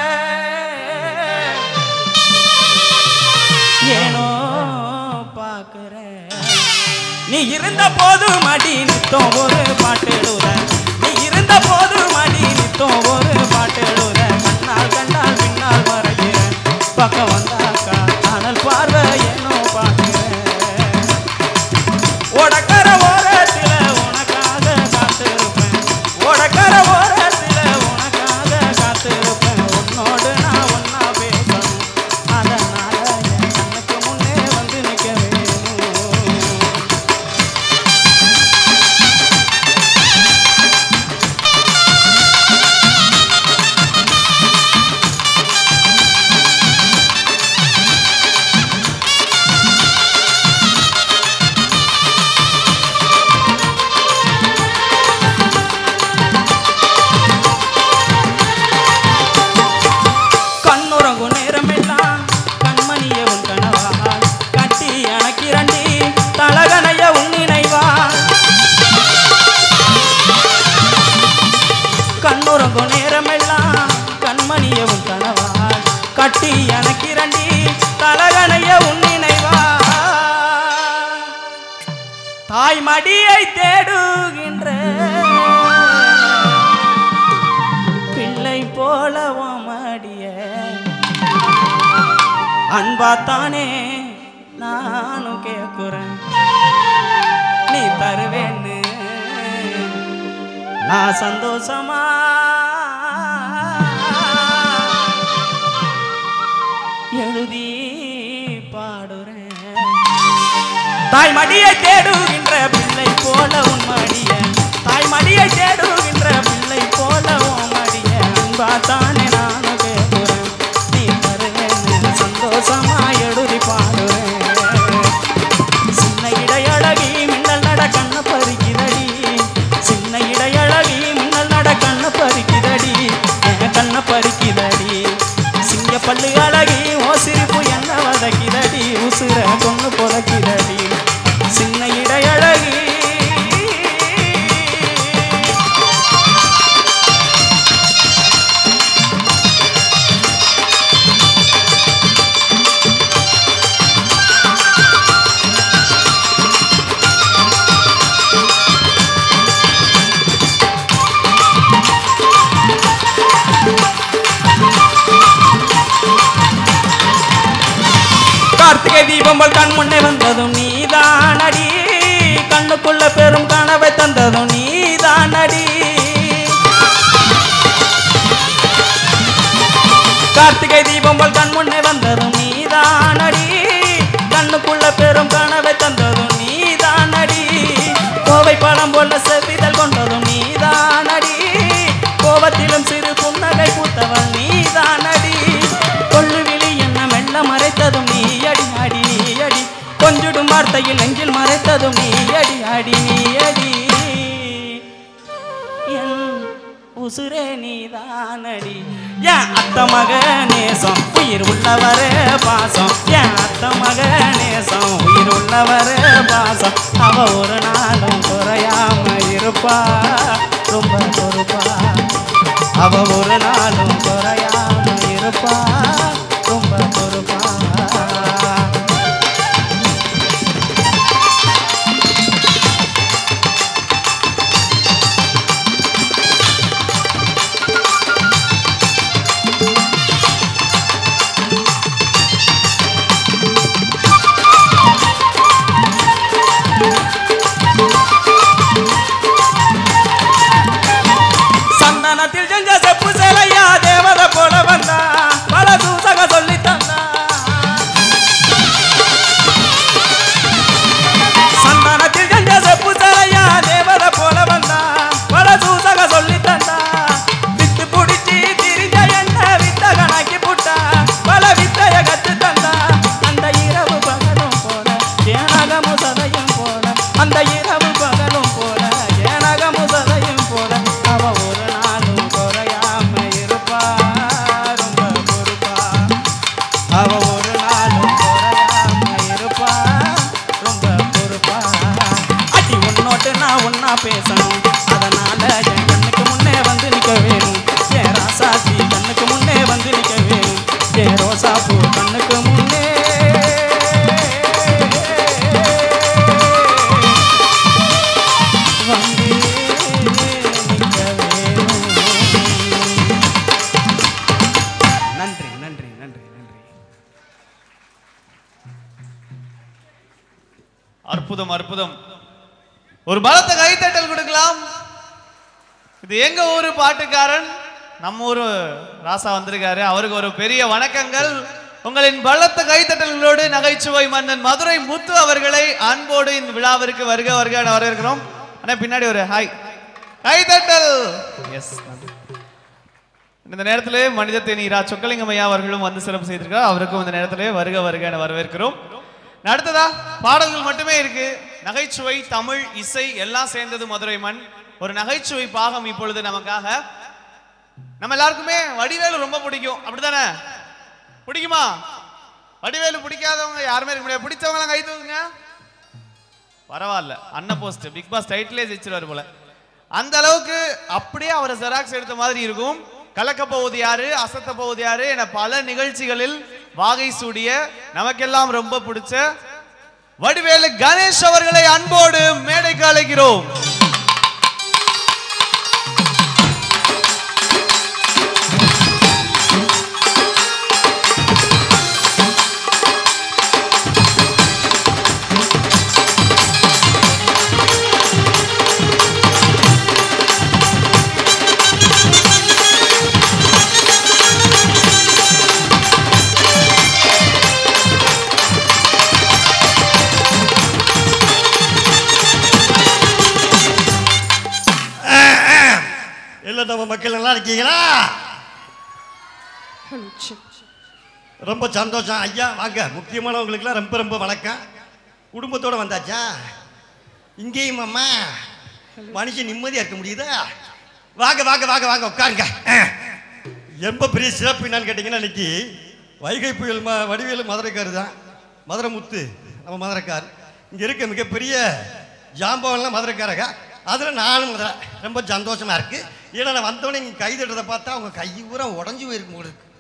Speaker 8: ஏனோ பார்க்கிற நீ இருந்த போது மடி நித்தம் ஒரு பாட்டு எழுத நீ இருந்த போது மடி நித்தம் ஒரு பாட்டு எழுத கண்ணால் கண்டால் பின்னால் மறைகிறேன் பக்கம் வந்தாக்கா ஆனால் பார்வை ஏனோ பார்க்கிறேன் ஓடக்கர ஓரத்தில் உனக்காக காத்திருப்பேன் ஓடக்கர ஓரத்தில் உனக்காக காத்திருப்பேன் உன்னோடு நான் ஒன்னா பேசணும் அதனால என் கண்ணுக்கு முன்னே வந்து நிற்க வேணும் கண்ணுறங்கும் நேரமெல்லாம் கண்மணிய உன் கனவால் கட்டி அணைக்கிறண்டி தலகனைய உன் நினைவால் கண்ணுறங்கும் நேரமெல்லாம் கண்மணிய உன் கனவால் கட்டி அணைக்கிறண்டி தலகனைய உன் நினைவால் தாய் மடியை தேடுகின்ற பிள்ளை போல மடிய அன்பாத்தானே நானும் கேட்குறேன் நீ தருவேன்னு நான் சந்தோஷமா எழுதி பாடுறேன் தாய் மடியை தேடுகின்ற பிள்ளை போல உன் மடிய தாய் மடியை தேடுகின்ற பிள்ளை போல உன் மடிய அன்பா தானே நானும் கேட்கிறேன் நீ தருவேன்னு சந்தோஷமா எழுதி பாடுறேன் சின்ன இடையழகி மின்னல் நட கண்ண பறிக்குதடி சின்ன இடையழகி மின்னல் நட கண்ண பறிக்குதடி என் கண்ண பறிக்குதடி சிங்க பல்லு அழகி ஓ சிரிப்பு என்ன வதக்கிதடி உசுர கொண்டு புதக்கிதடி சின்ன இடையழகி கார்த்திகை தீபங்கள் கண் முன்னே வந்ததும் நீதானடி கண்ணுக்குள்ள பெரும் கனவை தந்ததும் நீதானடி கார்த்திகை தீபங்கள் கண் முன்னே வந்ததும் நீதானடி கண்ணுக்குள்ள பெரும் கனவை தந்ததும் நீதானடி கோவை பழம் போல செவ்விதழ் கொண்டதும் நீதானடி கோபத்திலும் சிறு புன்னகை பூத்தவள் நீதானடி கொள்ளுவிழி என்ன மெல்ல மறைத்ததும் நீ அடி அடி நீ அடி கொஞ்சிடும் வார்த்தையில் நெஞ்சில் மறைத்ததும் நீ அடி அடி நீ அடி என் உசுரே நீதானடி என் அத்த மக நேசம் உயிர் உள்ளவர பாசம் என் அத்த மக நேசம் உயிர் உள்ளவர பாசம் அவ ஒரு நாளும் குறையாம இருப்பா ரொம்ப பொறுப்பா அவ ஒரு நாளும் குறையாம இருப்பா ரொம்ப பொறுப்பா சந்தனத்தில் செஞ்ச செப்பு சிலையா தேவதை போல வந்தா பல
Speaker 4: அற்புதம் அற்புதம் ஒரு பலத்த கைத்தட்டல் கொடுக்கலாம் இது எங்க ஊரு பாட்டுக்காரன் நம்ம ஊரு ராசா வந்திருக்காரு அவருக்கு ஒரு பெரிய வணக்கங்கள் உங்களின் பலத்த கைத்தட்டல்களோடு நகைச்சுவை மன்னன் மதுரை முத்து அவர்களை அன்போடு இந்த விழாவிற்கு வருக வருக என வரவேற்கிறோம் ஆனா பின்னாடி ஒரு ஹாய் கைத்தட்டல் எஸ் இந்த நேரத்திலே மனித தேனீரா சொக்கலிங்கம் ஐயா அவர்களும் வந்து சிறப்பு செய்திருக்கார் அவருக்கும் இந்த நேரத்திலே வருக வருக என வரவேற்கிறோம் அடுத்ததா பாடல்கள் மட்டுமே இருக்கு நகைச்சுவை தமிழ் இசை எல்லாம் சேர்ந்தது மதுரை மண் ஒரு நகைச்சுவை பாகம் இப்பொழுது நமக்காக நம்ம எல்லாருக்குமே வடிவேலு ரொம்ப பிடிக்கும் அப்படிதானே பிடிக்குமா வடிவேலு பிடிக்காதவங்க யாருமே இருக்க முடியாது பிடிச்சவங்க எல்லாம் கை தூக்குங்க பரவாயில்ல அண்ண போஸ்ட் பிக் பாஸ் டைட்டிலே ஜெயிச்சிருவாரு போல அந்த அளவுக்கு அப்படியே அவரை ஜெராக்ஸ் எடுத்த மாதிரி இருக்கும் கலக்க போவது யாரு அசத்த போவது யாரு என பல நிகழ்ச்சிகளில் வாகை சூடிய நமக்கெல்லாம் ரொம்ப பிடிச்ச வடிவேலு கணேஷ் அவர்களை அன்போடு மேடைக்கு அழைக்கிறோம்
Speaker 9: எல்லாம் நம்ம மக்கள் நல்லா இருக்கீங்களா ரொம்ப சந்தோஷம் ஐயா வாங்க முக்கியமானவங்களுக்குலாம் ரொம்ப ரொம்ப வணக்கம் குடும்பத்தோட வந்தாச்சா இங்கேயும் அம்மா மனுஷன் நிம்மதியா இருக்க முடியுதா வாங்க வாங்க வாங்க வாங்க உட்காருங்க ரொம்ப பெரிய சிறப்பு என்னன்னு கேட்டிங்கன்னா இன்னைக்கு வைகை புயல் ம வடிவேலு மதுரைக்காரு தான் மதுரை முத்து நம்ம மதுரைக்கார் இங்கே இருக்க மிகப்பெரிய ஜாம்பவன்லாம் மதுரைக்காரங்க அதில் நானும் மதுரை ரொம்ப சந்தோஷமா இருக்கு ஏன்னா நான் வந்தோடனே நீங்கள் கை தட்டுறதை பார்த்தா அவங்க கை பூரா உடஞ்சி போயிருக்கும் போல இருக்கு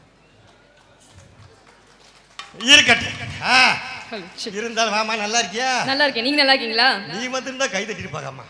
Speaker 9: இருக்கட்டும் ஆ இருந்தாலும் வாமா நல்லா இருக்கியா
Speaker 3: நல்லா இருக்கேன் நீங்க நல்லா இருக்கீங்களா
Speaker 9: நீ வந்திருந்தா கை தட்டிருப்பாங்கம்மா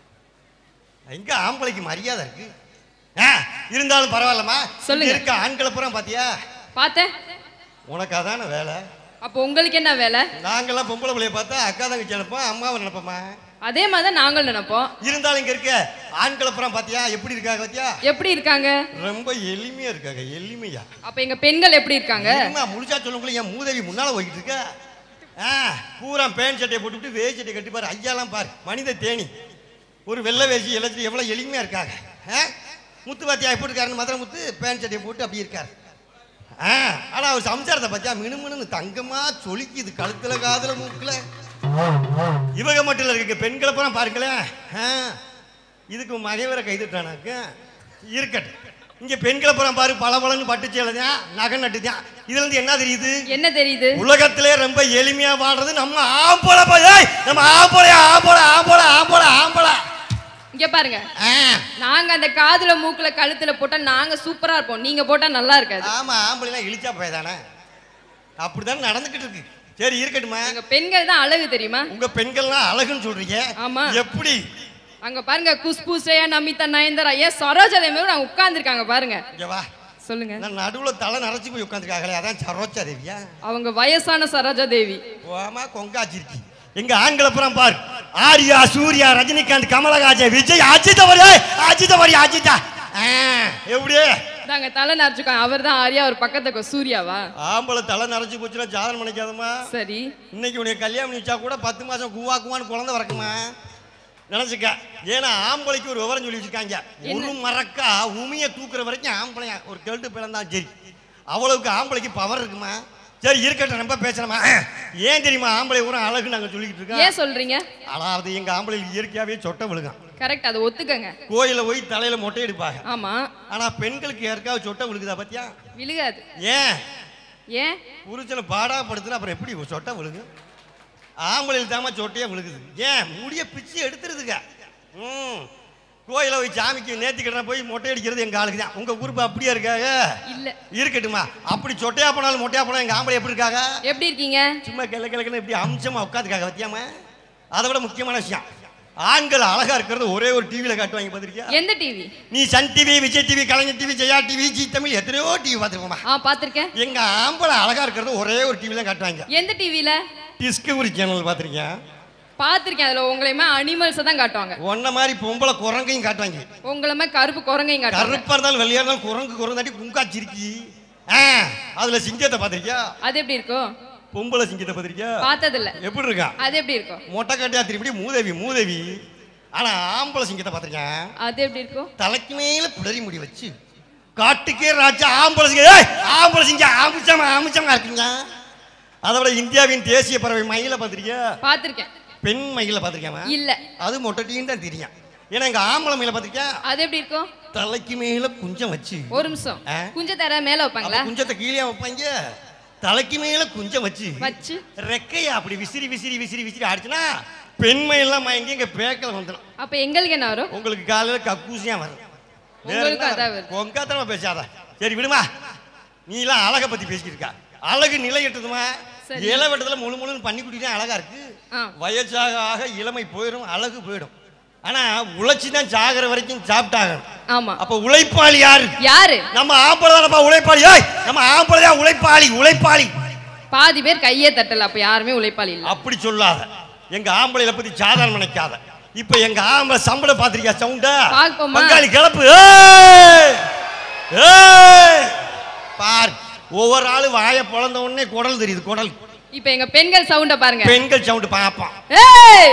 Speaker 9: எங்க ஆம்பளைக்கு மரியாதை இருக்கு ஆ, இருந்தாலும் பரவாயில்லம்மா
Speaker 3: சொல்லுங்க.
Speaker 9: இங்க இருக்க ஆண்களை பூரா பாத்தியா
Speaker 3: பார்த்தேன்
Speaker 9: உனக்கு அதான வேலை
Speaker 3: அப்போ உங்களுக்கு என்ன வேலை
Speaker 9: நாங்கெல்லாம் பொம்பளை பிள்ளைய பார்த்தா அக்கா தங்கச்சி நினைப்போம் அம்மாவை நினைப்போமா
Speaker 3: அதே மாதிரி தான் நாங்களும் நினைப்போம்
Speaker 9: இருந்தாலும் இங்க இருக்க ஆண்களை பூரா பாத்தியா எப்படி இருக்காங்க பாத்தியா
Speaker 3: எப்படி இருக்காங்க
Speaker 9: ரொம்ப எளிமையா இருக்காங்க எளிமையா
Speaker 3: அப்ப எங்க பெண்கள் எப்படி இருக்காங்க
Speaker 9: இருமா முழுசா சொல்லுங்களே என் மூதேவி முன்னால போய்கிட்டு இருக்க ஆ பூரா பேண்ட் சட்டையை போட்டுவிட்டு வேஷ்டி சட்டை கட்டி பாரு ஐயாலாம் பாரு மனித தேனி ஒரு வெள்ளை வேஷ்டி இழைச்சி எவ்வளோ எளிமையா இருக்காங்க ஆ முத்து பாத்தியா எப்படி இருக்காருன்னு மதுரை முத்து பேண்ட் சட்டையை போட்டு அப்படி இருக்காரு ஆ ஆனா அவர் சம்சாரத்தை பார்த்தியா மினுமினு தங்கமா சொலிக்குது கழுத்துல காதுல மூக்குல இவங்க மட்டும் இல்லை இருக்க பெண்களை பூரா பாருங்களேன் ஆ இதுக்கு மகைவரை கைதுட்டானாக்க இருக்கட்டும் இங்க பெண்களை பூரா பாரு பல பலன்னு பட்டு சேலதான் நகை நட்டுதான் இதுல இருந்து என்ன தெரியுது
Speaker 3: என்ன தெரியுது
Speaker 9: உலகத்திலே ரொம்ப எளிமையா வாழ்றது நம்ம ஆம்பளை போய் ஏய், நம்ம ஆம்பளை ஆம்பளை ஆம்பளை ஆம்பளை ஆம்பளை
Speaker 3: இங்க பாருங்க
Speaker 9: ஆ,
Speaker 3: நாங்க அந்த காதுல மூக்குல கழுத்துல போட்டா நாங்க சூப்பரா இருப்போம் நீங்க போட்டா நல்லா இருக்காது
Speaker 9: ஆமா ஆம்பளைலாம் இழிச்சா போயதானே அப்படிதான் நடந்துகிட்டு இருக்கு சரி இருக்கட்டுமா
Speaker 3: எங்க பெண்கள் தான் அழகு தெரியுமா
Speaker 9: உங்க பெண்கள்லாம் அழகுன்னு சொல்றீங்க
Speaker 3: ஆமா.
Speaker 9: எப்படி
Speaker 3: அங்க பாருங்க குஷ்பு ஸ்ரேயா நமிதா நயன்தாரா ஏன் சரோஜா தேவி நாங்க உட்கார்ந்துருக்காங்க பாருங்க
Speaker 9: இங்க வா
Speaker 3: சொல்லுங்க
Speaker 9: நான் நடுவுல தலை நரைச்சு போய் உட்காந்துருக்காங்களே அதான் சரோச்சா தேவியா
Speaker 3: அவங்க வயசான சரோஜா தேவி
Speaker 9: ஓமா கொங்காச்சிருக்கி எங்க ஆண்களை புறம் பாரு ஆர்யா சூர்யா ரஜினிகாந்த் கமலஹாசன் விஜய் அஜித் அவரே அஜித் அவரே அஜிதா ஆ, எப்படி
Speaker 3: நாங்க தலை நரைச்சுக்கோங்க அவர் தான் ஆரியா அவர் பக்கத்துக்கு சூர்யாவா
Speaker 9: ஆம்பளை தலை நரைச்சு போச்சுன்னா ஜாதகம் நினைக்காதம்மா
Speaker 3: சரி
Speaker 9: இன்னைக்கு உனக்கு கல்யாணம் வச்சா கூட பத்து மாசம் குவா குவான்னு குழந்தை வரக்குமா நினைச்சுக்க ஏன்னா ஆம்பளைக்கு ஒரு விவரம் சொல்லி வச்சிருக்காங்க ஒரு மரக்கா உமிய தூக்குற வரைக்கும் ஆம்பளையா ஒரு கெல்ட்டு பிறந்தா சரி அவ்வளவுக்கு ஆம்பளைக்கு பவர் இருக்குமா சரி இருக்கட்டும் ரொம்ப பேசலாமா ஏன் தெரியுமா ஆம்பளை ஊரம் அழகு நாங்க சொல்லிக்கிட்டு இருக்கோம்
Speaker 3: ஏன் சொல்றீங்க
Speaker 9: அதாவது எங்க ஆம்பளைக்கு இயற்கையாவே சொட்டை விழுகும்
Speaker 3: கரெக்ட் அதை ஒத்துக்கங்க
Speaker 9: கோயில போய் தலையில மொட்டை எடுப்பாங்க
Speaker 3: ஆமா
Speaker 9: ஆனா பெண்களுக்கு யாருக்காவது சொட்டை விழுகுதா பத்தியா
Speaker 3: விழுகாது
Speaker 9: ஏன்
Speaker 3: ஏன்
Speaker 9: புருஷனை பாடா படுத்துனா அப்புறம் எப்படி ஒரு சொட்டை விழுகு ஆம்பளையில் தாமா சொட்டையே விழுகுது ஏன் முடிய பிச்சு எடுத்துருதுங்க ம் கோயில போய் சாமிக்கு நேத்திக்கிட்ட போய் மொட்டை அடிக்கிறது எங்க ஆளுக்கு தான் உங்க குரூப் அப்படியே இருக்காங்க
Speaker 3: இல்ல
Speaker 9: இருக்கட்டுமா அப்படி சொட்டையா போனாலும் மொட்டையா போனாலும் எங்க ஆம்பளை எப்படி இருக்காங்க
Speaker 3: எப்படி இருக்கீங்க
Speaker 9: சும்மா கிள கிழக்குன்னு இப்படி அம்சமா உட்காந்துருக்காங்க பத்தியாம அதை விட முக்கியமான விஷயம் ஆண்கள் அழகா இருக்கிறது ஒரே ஒரு டிவியில காட்டுவாங்க பார்த்திருக்கியா
Speaker 3: எந்த டிவி
Speaker 9: நீ Sun TV Vijay TV Kalaignar TV Jaya TV Zee Tamil எத்தனையோ டிவி பார்த்துருக்கோமா
Speaker 3: ஆ பாத்திருக்கேன்
Speaker 9: எங்க ஆம்பளை அழகா இருக்கிறது ஒரே ஒரு டிவில காட்டுவாங்க
Speaker 3: எந்த டிவில
Speaker 9: டிஸ்கவரி சேனல் பார்த்துருக்கேன்
Speaker 3: பார்த்திருக்கேன் அதுல உங்களையுமே அனிமல்ஸை தான் காட்டுவாங்க
Speaker 9: உன்ன மாதிரி பொம்பளை குரங்கையும் காட்டுவாங்க
Speaker 3: உங்களுமே கருப்பு குரங்கையும் காட்டுவாங்க
Speaker 9: கருப்பா இருந்தாலும் வெள்ளையா இருந்தாலும் குரங்கு குரங்காட்டி குங்கா சிரிக்கி ஆ அதுல சிங்கத்தை பார்த்திருக்கியா
Speaker 3: அது எப்படி இருக்கும்
Speaker 9: பொம்பளை சிங்கத்தை பார்த்திருக்கியா
Speaker 3: பார்த்ததில்ல
Speaker 9: எப்படி இருக்கா
Speaker 3: அது எப்படி இருக்கும்
Speaker 9: மொட்டை கட்டியா திருப்பி மூதேவி மூதேவி ஆனா ஆம்பளை சிங்கத்தை பார்த்திருக்கேன்
Speaker 3: அது எப்படி இருக்கும்
Speaker 9: தலைக்கு மேல புடரி முடி வச்சு காட்டுக்கே ராஜா ஆம்பளை சிங்கம் ஏய் ஆம்பளை சிங்கம் ஆமிச்சமா ஆமிச்சமா இருக்குங்க அதை விட இந்தியாவின் தேசிய பறவை மயிலை பார்த்திருக்கியா
Speaker 3: பார்த்திருக்கேன்
Speaker 9: பெண் மயிலை பார்த்திருக்கியாமா
Speaker 3: இல்ல
Speaker 9: அது மொட்டைட்டின்னு தான் தெரியும் ஏன்னா எங்க ஆம்பளை மயிலை பார்த்திருக்கியா
Speaker 3: அது எப்படி இருக்கும்
Speaker 9: தலைக்கு மேல குஞ்சம் வச்சு
Speaker 3: ஒரு நிமிஷம்
Speaker 9: ஆ?
Speaker 3: குஞ்ச தர மேல வைப்பாங்களா
Speaker 9: அப்ப குஞ்சத்தை கீழே வைப்பாங்க தலைக்கு மேல குஞ்சம் வச்சு
Speaker 3: வச்சு
Speaker 9: ரெக்கைய அப்படி விசிறி விசிறி விசிறி விசிறி ஆடிச்சுன்னா பெண்மை எல்லாம் மயங்கி இங்க பேக்கல வந்துடும்
Speaker 3: அப்ப எங்களுக்கு என்ன வரும்
Speaker 9: உங்களுக்கு காலையில கக்கூசியா வரும் வேற
Speaker 3: உங்களுக்கு
Speaker 9: என்ன
Speaker 3: அதான்
Speaker 9: வரும்?
Speaker 3: வருது.
Speaker 9: பொங்காத்தனமா பேசாத சரி விடுமா நீ எல்லாம் அழகை பத்தி பேசிக்கிட்டு இருக்கா அழகு நிலை எட்டுதுமா
Speaker 3: சரி.
Speaker 9: இலை வெட்டத்துல முழு முழுன்னு பண்ணி குட்டினா அழகா இருக்கு
Speaker 3: ஆ.
Speaker 9: வயசாக ஆக இளமை போயிடும் அழகு போயிடும் ஆனா உழைச்சி தான் சாகிற வரைக்கும் சாப்பிட்டாகணும்
Speaker 3: ஆமா
Speaker 9: அப்ப உழைப்பாளி யாரு
Speaker 3: யாரு
Speaker 9: நம்ம ஆம்பளை தானப்பா உழைப்பாளி ஏய் நம்ம ஆம்பளை தான் உழைப்பாளி உழைப்பாளி
Speaker 3: பாதி பேர் கையே தட்டல அப்ப யாருமே உழைப்பாளி இல்ல
Speaker 9: அப்படி சொல்லாத எங்க ஆம்பளைல பத்தி சாதாரண நினைக்காத இப்ப எங்க ஆம்பளை சம்பளம் பாத்திருக்கியா சவுண்டா
Speaker 3: பார்ப்போமா?
Speaker 9: பங்காளி கிளப்பு ஏய்! ஏய்! பார் ஒவ்வொரு ஆளு வாயை பொழந்த உடனே குடல் தெரியுது குடல்
Speaker 3: இப்ப எங்க பெண்கள் சவுண்ட பாருங்க
Speaker 9: பெண்கள் சவுண்ட் பார்ப்பான்
Speaker 3: ஏய்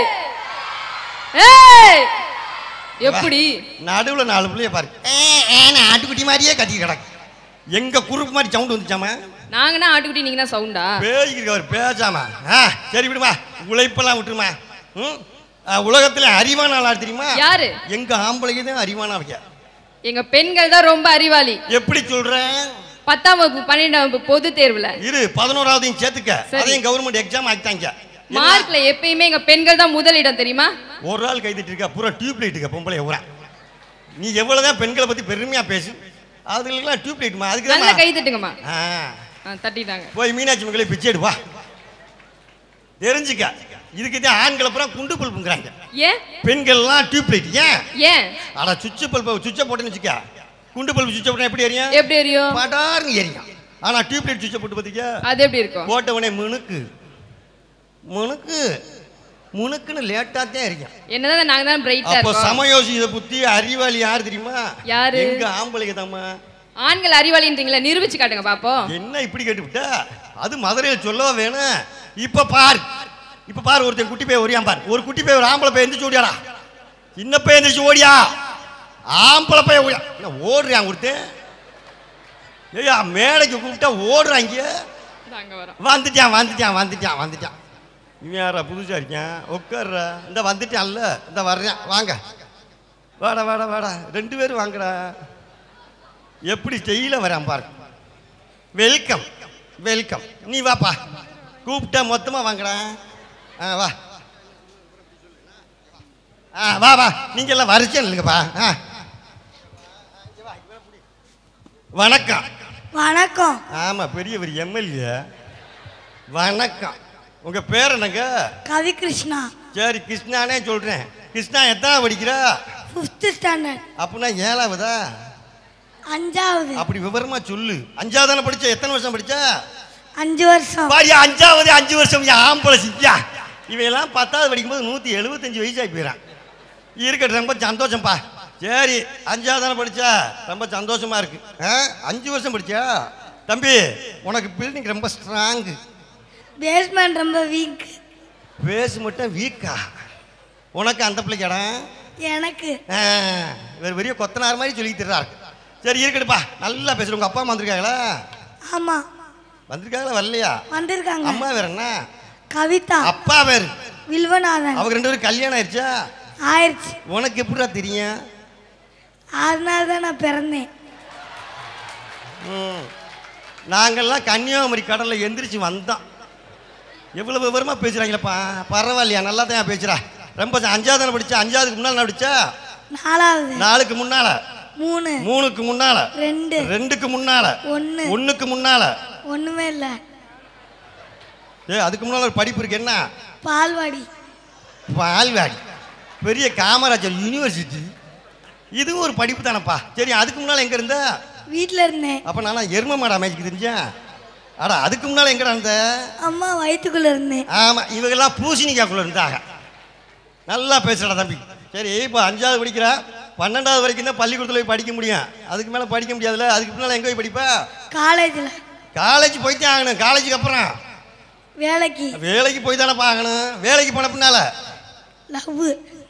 Speaker 3: ஏய் எப்படி
Speaker 9: நடுவுல நாலு பிள்ளைய பாரு ஏ, ஏன்னு ஆட்டுக்குட்டி மாதிரியே கத்தி கிடக்கு எங்க குறுப்பு மாதிரி சவுண்ட் வந்துச்சாமா
Speaker 3: நாங்கன்னா ஆட்டுக்குட்டி நீங்க தான் சவுண்டா
Speaker 9: பேசிக்கிட்டு அவர் பேசாம ஆ சரி விடுமா உழைப்பெல்லாம் விட்டுருமா ம் ஆ, உலகத்துல அறிவான ஆளா தெரியுமா
Speaker 3: யாரு
Speaker 9: எங்க ஆம்பளைக்கு தான் அறிவானவங்க
Speaker 3: எங்க பெண்கள் தான் ரொம்ப அறிவாளி
Speaker 9: எப்படி சொல்றேன்
Speaker 3: பத்தாம் வகுப்பு பன்னிரெண்டாம் வகுப்பு பொது தேர்வுல
Speaker 9: இரு பதினோராவதையும் சேர்த்துக்க
Speaker 3: சரி.
Speaker 9: அதையும் கவர்மெண்ட் எக்ஸாம் ஆக்கிட்டாங்க
Speaker 3: மார்க்ல எப்பயுமே எங்க பெண்கள் தான் முதலிடம் தெரியுமா
Speaker 9: ஒரு ஆள் கைதிட்டு இருக்கா பூரா டியூப் லைட் இருக்கா பொம்பளை ஊரா நீ எவ்வளவுதான் பெண்களை பத்தி பெருமையா பேசு அதுக்கெல்லாம் டியூப் லைட்மா அதுக்கு
Speaker 3: நல்லா
Speaker 9: தான்
Speaker 3: கை தட்டுங்கம்மா
Speaker 9: ஆ
Speaker 3: ஆ, தட்டிட்டாங்க
Speaker 9: போய் மீனாட்சி மக்களை பிச்சை எடு வா தெரிஞ்சுக்க இதுக்கு தான் ஆண்களை பூரா குண்டு பல்புங்கிறாங்க
Speaker 3: ஏன்
Speaker 9: பெண்கள்லாம் டியூப் லைட் ஏன்
Speaker 3: ஏன்
Speaker 9: ஆனா சுவிட்ச் பல்ப சுவிட்சை போட்டேன்னு வச்சுக்க குண்டு பல்பு சுவிட்சை போட்டா எப்படி எரியும்
Speaker 3: எப்படி எரியும்
Speaker 9: படார்னு எரியும் ஆனா டியூப் லைட் சுவிட்சை போட்டு பார்த்தியா
Speaker 3: அது எப்படி இருக்கும்
Speaker 9: போட்டவனே முணுக்கு முணுக்கு முணுக்குன்னு லேட்டா தான் எரியும்
Speaker 3: என்னதான் நாங்க தான் பிரைட்டா
Speaker 9: அப்போ
Speaker 3: இருக்கோம்
Speaker 9: சமயோசித புத்தி அறிவாளி யார் தெரியுமா
Speaker 3: யாரு?
Speaker 9: எங்க ஆம்பளைங்க தாம்மா
Speaker 3: ஆண்கள் அறிவாளின்றீங்களா நிரூபிச்சு காட்டுங்க பாப்போம்
Speaker 9: என்ன இப்படி கேட்டுவிட்ட அது மதுரையில் சொல்லவா வேணும் இப்ப பார் இப்ப பார் ஒருத்தன் குட்டி போய் ஒரியான் பார் ஒரு குட்டி போய் ஒரு ஆம்பளை போய் எந்திரிச்சு ஓடியாடா சின்ன பையன் எந்திரிச்சு ஓடியா ஆம்பளை பையன் ஓடியா என்ன ஓடுறான் ஒருத்தன் ஏய்யா மேடைக்கு கூப்பிட்டா ஓடுறாங்க
Speaker 3: அங்க வரோம்
Speaker 9: வந்துட்டான் வந்துட்டான் வந்துட்டான் வந்துட்டான் இவன் யாரா புதுசா இருக்கான் உட்கார்றா இந்த வந்துட்டான்ல இந்த வர்றேன் வாங்க வாடா வாடா வாடா ரெண்டு பேரும் வாங்கடா எப்படி ஸ்டெயில வரான் பாரு வெல்கம் வெல்கம் நீ வாப்பா கூப்பிட்டா மொத்தமா வாங்கடா ஆ வா ஆ வா வா நீங்க எல்லாம் வரிசையா இல்லைங்கப்பா ஆ வணக்கம்
Speaker 10: வணக்கம்
Speaker 9: ஆமா பெரிய ஒரு எம்எல்ஏ வணக்கம் உங்க பேர் என்னங்க
Speaker 10: கவி கிருஷ்ணா
Speaker 9: சரி கிருஷ்ணானே சொல்றேன் கிருஷ்ணா எத்தனை படிக்கிறா
Speaker 10: ஃபிஃப்த் ஸ்டாண்டர்ட்
Speaker 9: அப்படின்னா ஏழாவதா
Speaker 10: அஞ்சாவது
Speaker 9: அப்படி விவரமா சொல்லு அஞ்சாவது தானே படிச்ச எத்தனை வருஷம் படிச்ச
Speaker 10: அஞ்சு வருஷம்
Speaker 9: பாரியா அஞ்சாவது அஞ்சு வருஷம் என் ஆம்பளை சிக்கியா இவன் எல்லாம் பத்தாவது படிக்கும்போது நூத்தி எழுபத்தஞ்சு வயசாகி போயிடான் இருக்கட்டும் ரொம்ப சந்தோஷம்ப்பா சரி அஞ்சாவது தானே படிச்சா ரொம்ப சந்தோஷமா இருக்கு ஆ? அஞ்சு வருஷம் படிச்சா தம்பி உனக்கு பில்டிங் ரொம்ப ஸ்ட்ராங்கு
Speaker 10: பேஸ்மெண்ட் ரொம்ப வீக்
Speaker 9: பேசு மட்டும் வீக்கா உனக்கு அந்த பிள்ளைக்கு இடம்
Speaker 10: எனக்கு
Speaker 9: ஆ, இவர் பெரிய கொத்தனார் மாதிரி சொல்லி தர்றாரு சரி இருக்கட்டுப்பா நல்லா பேசுற உங்க அப்பா அம்மா வந்திருக்காங்களா
Speaker 10: ஆமா
Speaker 9: வந்திருக்காங்களா வரலையா
Speaker 10: வந்திருக்காங்க
Speaker 9: அம்மா வேற என்ன
Speaker 10: கவிதா
Speaker 9: அப்பா வேறு
Speaker 10: வில்வநாதன்
Speaker 9: அவங்க ரெண்டு பேரும் கல்யாணம் ஆயிடுச்சா
Speaker 10: ஆயிடுச்சு
Speaker 9: உனக்கு எப்படிடா தெரியும்
Speaker 10: அதனால தான் நான் பிறந்தேன்
Speaker 9: ம். நாங்கெல்லாம் கன்னியாகுமரி கடல்ல எந்திரிச்சு வந்தோம் எவ்வளவு விவரமா பேசுறாங்களப்பா பரவாயில்லையா நல்லா தான் பேசுறா ரொம்ப ச- அஞ்சாவது தானே படிச்சா அஞ்சாவதுக்கு முன்னால என்ன படிச்சா
Speaker 10: நாலாவது
Speaker 9: நாலுக்கு முன்னால
Speaker 10: மூணு
Speaker 9: மூணுக்கு முன்னால
Speaker 10: ரெண்டு
Speaker 9: ரெண்டுக்கு முன்னால
Speaker 10: ஒன்று
Speaker 9: ஒண்ணுக்கு முன்னால
Speaker 10: ஒன்றுமே இல்லை
Speaker 9: ஏ அதுக்கு முன்னால ஒரு படிப்பு இருக்கு என்ன
Speaker 10: பால்வாடி
Speaker 9: பால்வாடி பெரிய காமராஜர் யூனிவர்சிட்டி இதுவும் ஒரு படிப்பு தானப்பா சரி அதுக்கு முன்னால எங்க இருந்த
Speaker 10: வீட்டில் இருந்தேன்
Speaker 9: அப்ப நானா எரும மாடா மேய்ச்சிக்கு தெரிஞ்சேன் அடா அதுக்கு முன்னால எங்கடா இருந்த
Speaker 10: அம்மா வயிற்றுக்குள்ளே இருந்தேன்
Speaker 9: ஆமா இவங்கெல்லாம் பூசணிக்காக்குள்ள இருந்தாங்க நல்லா பேசுறடா தம்பி சரி இப்போ அஞ்சாவது படிக்கிற பன்னெண்டாவது வரைக்கும் தான் பள்ளிக்கூடத்தில் போய் படிக்க முடியும் அதுக்கு மேலே படிக்க முடியாதுல்ல அதுக்கு பின்னால் எங்கே போய் படிப்ப
Speaker 10: காலேஜில்
Speaker 9: காலேஜ் போய்த்தான் ஆகணும் காலேஜுக்கு அப்புறம்
Speaker 10: வேலைக்கு
Speaker 9: வேலைக்கு போய் தானே ஆகணும் வேலைக்கு போன பின்னால
Speaker 10: லவ்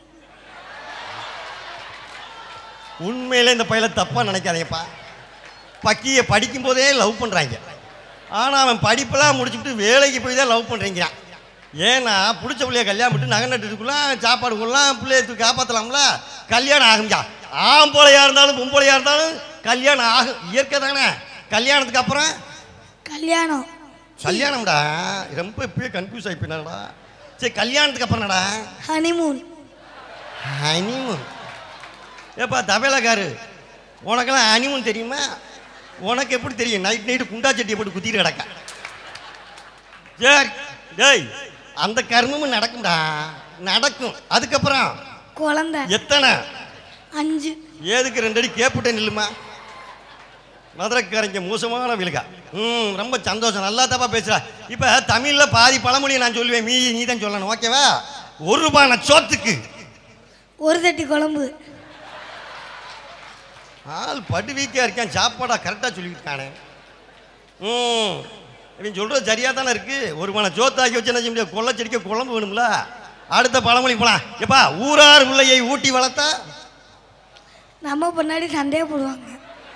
Speaker 9: உண்மையிலே இந்த பையலை தப்பாக நினைக்காதீங்கப்பா பக்கியை படிக்கும் போதே லவ் பண்ணுறாங்க ஆனால் அவன் படிப்பெல்லாம் முடிச்சுட்டு வேலைக்கு போய் தான் லவ் பண்ணுறீங்கிறான் ஏன்னா பிடிச்ச பிள்ளைய கல்யாணம் பண்ணிட்டு நகை நட்டுக்கலாம் சாப்பாடு கொள்ளலாம் பிள்ளைய தூக்கி காப்பாற்றலாம்ல கல்யாணம் ஆகும்யா ஆம்பளையாக இருந்தாலும் பொம்பளையாக இருந்தாலும் கல்யாணம் ஆகும் இயற்கை தானே கல்யாணத்துக்கு அப்புறம்
Speaker 10: கல்யாணம்
Speaker 9: கல்யாணம்டா ரொம்ப இப்பயே கன்ஃபியூஸ் ஆகி போயினாடா சரி கல்யாணத்துக்கு அப்புறம் என்னடா
Speaker 10: ஹனிமூன்
Speaker 9: ஹனிமூன் ஏப்பா தவேலக்காரு உனக்கெல்லாம் ஹனிமூன் தெரியுமா உனக்கு எப்படி தெரியும் நைட் நைட்டு குண்டா சட்டியை போட்டு குத்திட்டு கிடக்க சரி டேய் அந்த கர்மமும் நடக்கும்டா நடக்கும் அதுக்கப்புறம்
Speaker 10: குழந்தை
Speaker 9: எத்தனை
Speaker 10: அஞ்சு
Speaker 9: ஏதுக்கு ரெண்டு அடி கேப்புட்டே நில்லுமா மதுரைக்காரங்க மோசமான விழுகா ம் ரொம்ப சந்தோஷம் நல்லா தப்பா பேசுறா இப்போ தமிழில் பாதி பழமொழியை நான் சொல்லுவேன் மீ நீ தான் சொல்லணும் ஓகேவா ஒரு ரூபாய் சோத்துக்கு
Speaker 10: ஒரு தட்டி குழம்பு
Speaker 9: ஆள் படு வீக்காக இருக்கேன் சாப்பாடா கரெக்டாக சொல்லியிருக்கானே ம் இவன் சொல்கிறது சரியாக தானே இருக்கு ஒரு மன ஜோத்தாக்கி வச்சு என்ன செய்ய முடியாது கொள்ள செடிக்க குழம்பு வேணும்ல அடுத்த பழமொழி போலாம் எப்பா ஊரார் பிள்ளையை ஊட்டி வளர்த்தா
Speaker 10: நம்ம பின்னாடி சந்தேகப்படுவாங்க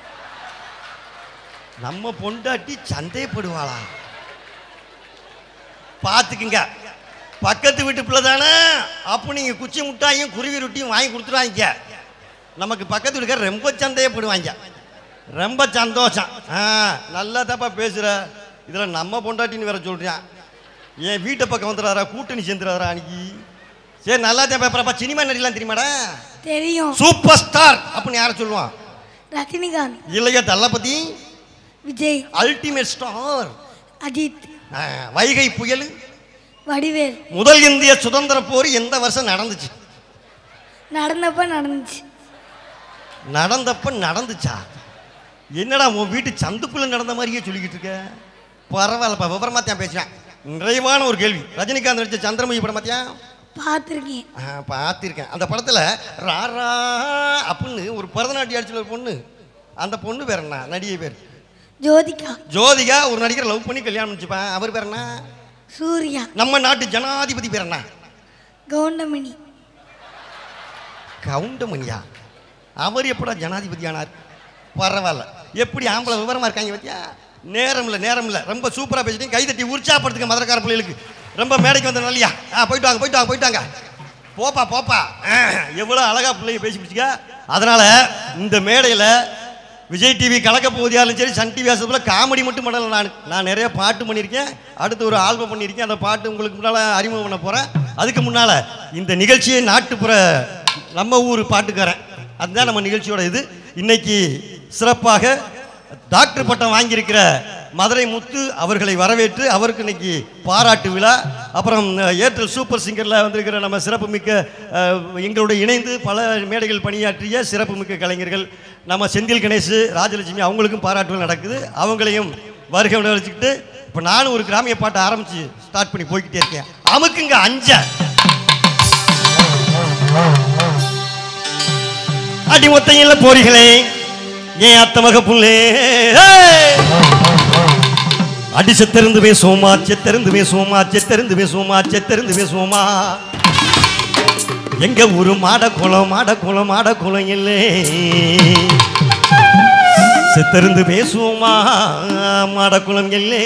Speaker 9: நம்ம பொண்டாட்டி சந்தேகப்படுவாளா பார்த்துக்குங்க பக்கத்து வீட்டு பிள்ளை தானே அப்போ நீங்கள் குச்சி முட்டாயும் குருவி ரொட்டியும் வாங்கி கொடுத்துருவாங்க நமக்கு பக்கத்து வீட்டுக்கார ரொம்ப சந்தேகப்படுவாங்க ரொம்ப சந்தோஷம் ஆ நல்லா தப்பா பேசுகிற இதில் நம்ம பொண்டாட்டின்னு வேற சொல்கிறான் என் வீட்டை பக்கம் வந்துடுறாரா கூட்டணி சேர்ந்துடுறாரா அன்னைக்கு சரி நல்லா தான் பேப்பரப்பா சினிமா நடிகலாம் தெரியுமாடா
Speaker 10: தெரியும்
Speaker 9: சூப்பர் ஸ்டார் அப்படின்னு யாரை சொல்லுவான்
Speaker 10: ரஜினிகாந்த்
Speaker 9: இல்லையா தளபதி
Speaker 10: விஜய்
Speaker 9: அல்டிமேட் ஸ்டார்
Speaker 10: அஜித்
Speaker 9: ஆ, வைகை புயல்
Speaker 10: வடிவேல்
Speaker 9: முதல் இந்திய சுதந்திர போர் எந்த வருஷம் நடந்துச்சு
Speaker 10: நடந்தப்ப நடந்துச்சு
Speaker 9: நடந்தப்ப நடந்துச்சா என்னடா உன் வீட்டு சந்துக்குள்ள நடந்த மாதிரியே சொல்லிக்கிட்டு இருக்க பரவாயில்லப்பா விவரமா தான் பேசுறேன் நிறைவான ஒரு கேள்வி ரஜினிகாந்த் நடிச்ச சந்திரமுகி படம் பார்த்தியா
Speaker 10: பார்த்துருக்கேன்
Speaker 9: ஆ, பார்த்திருக்கேன் அந்த படத்துல ராரா அப்படின்னு ஒரு பரதநாட்டியம் அடிச்சுல ஒரு பொண்ணு அந்த பொண்ணு பேர் என்ன நடிகை பேர்
Speaker 10: ஜோதிகா
Speaker 9: ஜோதிகா ஒரு நடிகரை லவ் பண்ணி கல்யாணம் பண்ணிச்சுப்பான் அவர் பேர் என்ன
Speaker 10: சூர்யா
Speaker 9: நம்ம நாட்டு ஜனாதிபதி பேர் என்ன
Speaker 10: கவுண்டமணி
Speaker 9: கவுண்டமணியா அவர் எப்படா ஜனாதிபதி ஆனார் பரவாயில்ல எப்படி ஆம்பளை விவரமா இருக்காங்க பத்தியா நேரம் இல்லை நேரம் இல்லை ரொம்ப சூப்பராக பேசிட்டீங்க கை தட்டி உற்சாகப்படுத்துங்க மதுரக்கார பிள்ளைகளுக்கு ரொம்ப மேடைக்கு வந்த நல்லியா ஆ போயிட்டு வாங்க போயிட்டு வாங்க போயிட்டு வாங்க போப்பா போப்பா எவ்வளோ அழகா பிள்ளைங்க பேசி பிடிச்சிக்க அதனால இந்த மேடையில் விஜய் டிவி கலக்க போகுதியாலும் சரி சன் டிவி ஆசத்தில் காமெடி மட்டும் பண்ணல நான் நான் நிறைய பாட்டு பண்ணியிருக்கேன் அடுத்து ஒரு ஆல்பம் பண்ணியிருக்கேன் அந்த பாட்டு உங்களுக்கு முன்னால் அறிமுகம் பண்ண போகிறேன் அதுக்கு முன்னால் இந்த நிகழ்ச்சியை நாட்டுப்புற நம்ம ஊர் பாட்டுக்காரன் அதுதான் நம்ம நிகழ்ச்சியோட இது இன்னைக்கு சிறப்பாக டாக்டர் பட்டம் வாங்கியிருக்கிற மதுரை முத்து அவர்களை வரவேற்று அவருக்கு இன்னைக்கு பாராட்டு விழா அப்புறம் அஹ், ஏர்டெல் சூப்பர் சிங்கரில் வந்திருக்கிற நம்ம சிறப்புமிக்க அஹ், எங்களோட இணைந்து பல மேடைகள் பணியாற்றிய சிறப்புமிக்க கலைஞர்கள் நம்ம செந்தில் கணேஷ் ராஜலட்சுமி அவங்களுக்கும் பாராட்டு விழா நடக்குது அவங்களையும் வருகை வச்சுக்கிட்டு இப்போ நானும் ஒரு கிராமிய பாட்டை ஆரம்பித்து ஸ்டார்ட் பண்ணி போய்கிட்டே இருக்கேன் அமுக்குங்க அஞ்ச அடி மொத்தையில போறீங்களே ஏன் அத்த மக புள்ளே ஏய்! அடி செத்தருந்து பேசுவோமா செத்தருந்து பேசுவோமா செத்தருந்து பேசுவோமா செத்தருந்து பேசுவோமா எங்க ஊரு மாட குளம் மாட குளம் மாட குளம் இல்லை செத்தருந்து பேசுவோமா மாட குளம் இல்லை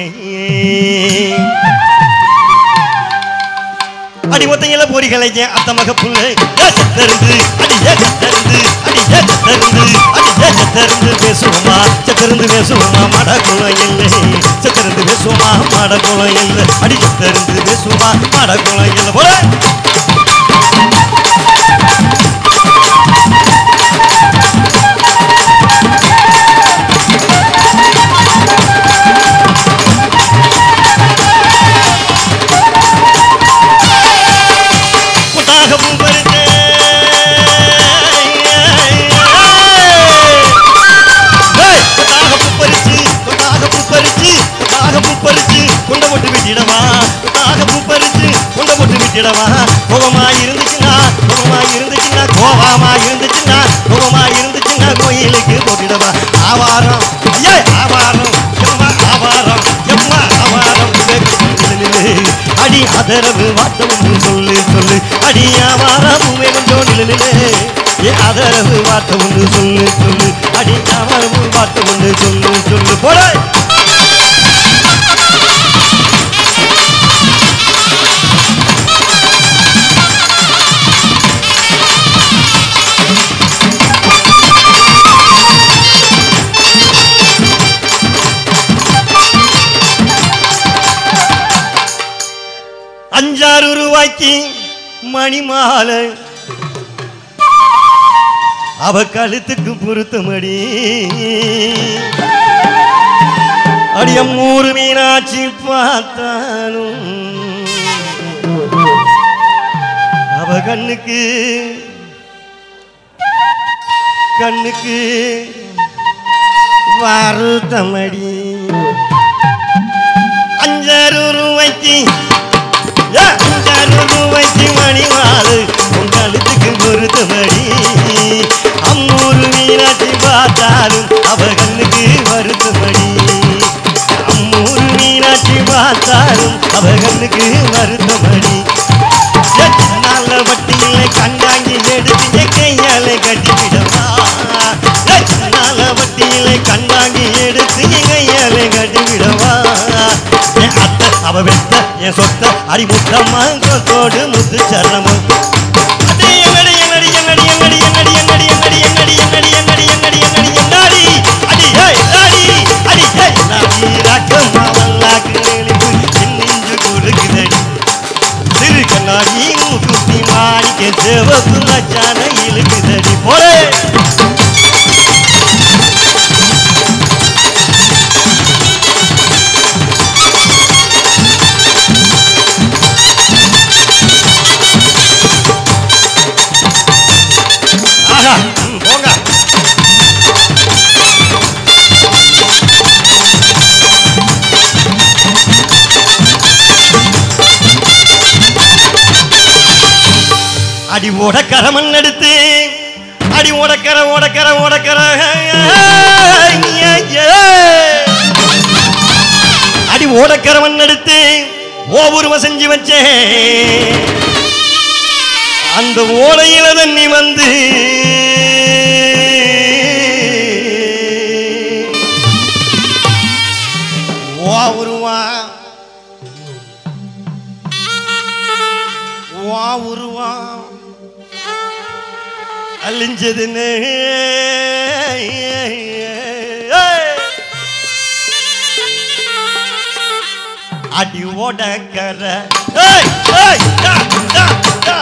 Speaker 9: அடி மொத்தையில போறீங்களே ஏன் அத்த மக புள்ளே ஏ செத்தருந்து அடி ஏ செத்தருந்து அடி ஏ செத்தருந்து அடி ஏ செத்தருந்து பேசுவோமா செத்தருந்து பேசுவோமா மாட குளம் இல்லை செத்தருந்து பேசுவோமா மாட குளம் இல்லை அடி செத்தருந்து பேசுவோமா மாட குளம் இல்லை போல புத்தாகவும் பறித்தேன். ஏய், புத்தாக பூப்பறிச்சு, புத்தாக பூப்பறிச்சு, புத்தாக பூப்பறிச்சு, கொண்ட போட்டு விட்டிடவா புத்தாக பூப்பறிச்சு கொண்ட போட்டு விட்டிடவா கோபமா இருந்து ஆவாரம் ஐயே ஆவாரம் எம்மா ஆவாரம் எம்மா ஆவாரம் அடி அதரவு வார்த்தை ஒன்று சொல்லு சொல்லு அடி ஆவாரம் கொஞ்சம் நிலு நிலு ஏ அதரவு வார்த்தை ஒன்று சொல்லு சொல்லு அடி ஆவாரம் வார்த்தை ஒன்று சொல்லு சொல்லு போல அஞ்சாறு ரூபாய்க்கு மணிமாலை அவ கழுத்துக்கு பொருத்தமடி அடிய மூறு மீனாட்சி பார்த்தாலும் அவ கண்ணுக்கு கண்ணுக்கு வருத்தமடி அஞ்சாறு ரூபாய்க்கு ஏ, அஞ்சாறு ரூபாய்க்கு மணிமாலு உன் கழுத்துக்கு பொருத்தமடி அம்மூரு மீனாட்சி பார்த்தாலும் அவ கண்ணுக்கு வருத்தமடி அம்மூரு மீனாட்சி பார்த்தாலும் அவ கண்ணுக்கு வருத்தமடி ஏ, சின்னால வட்டியில கண்டாங்கி எடுத்து என் கையால கட்டிவிடவா ஏ, சின்னால வட்டியில கண்டாங்கி எடுத்து என் கையால கட்டிவிடவா என் அத்தை அவ வெத்த என் சொத்த அடி முத்தம்மா கொத்தோடு முத்து சரணமும் அடி எங்கடி எங்கடி எங்கடி எங்கடி எங்கடி எங்கடி எங்கடி எங்கடி எங்கடி எங்கடி எங்கடி எங்கடி எங்கடி அடி ஏய் அடி அடி ஏய் நாடி ராக்கம்மா வல்லாக்கு நெளிப்பு என் நெஞ்சு குறுக்குதடி சிறு கண்ணாடி மூக்குத்தி மாணிக்க சிவப்பு மச்சான இழுக்குதடி போலே ஆஹா ம், போங்க அடி ஓடக்கர மண் எடுத்து அடி ஓடக்கர ஓடக்கர ஓடக்கர அடி ஓடக்கர மண் எடுத்து ஓவுருவ செஞ்சு வச்சேன் அந்த ஓடையில தண்ணி வந்து வா உருவா வா உருவா அழிஞ்சதுன்னு அடி ஓடக்கர ஏய் ஏய் டா டா டா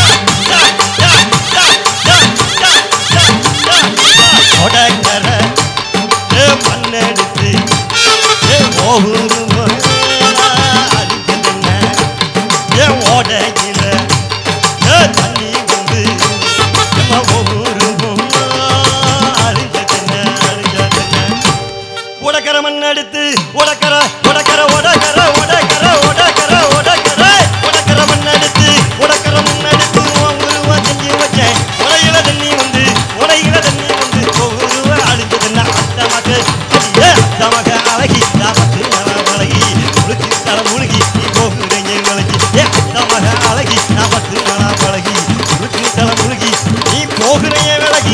Speaker 9: உடக்கர ஏ மண்ணெடுத்து ஏ ஓகுருவ அடிச்சதுன்ன ஏ ஓடையில ஏ தண்ணி வந்து எம்ம ஓகுருவம் அழிஞ்சதுன்ன அழிஞ்சதுன்ன உடக்கர மண்ணெடுத்து உடக்கர உடக்கர உடக்கர உடக்கர உடக்கர உடக்கர உடக்கர மண்ணெடுத்து உடக்கர மண்ணெடுத்து உன் உருவா செஞ்சு வச்சேன் உடையில தண்ணி வந்து உடையில தண்ணி வந்து உருவ அழிஞ்சதுன்னா அந்த மக அடியே அந்த மக அழகி தாமத்து அழகி முழுக்கி தல முழுகி நீ போகுறீங்க விலகி ஏ அந்த மக அழகி தாமத்து அழகி முழுக்கி தல முழுகி நீ போகுறீங்க விலகி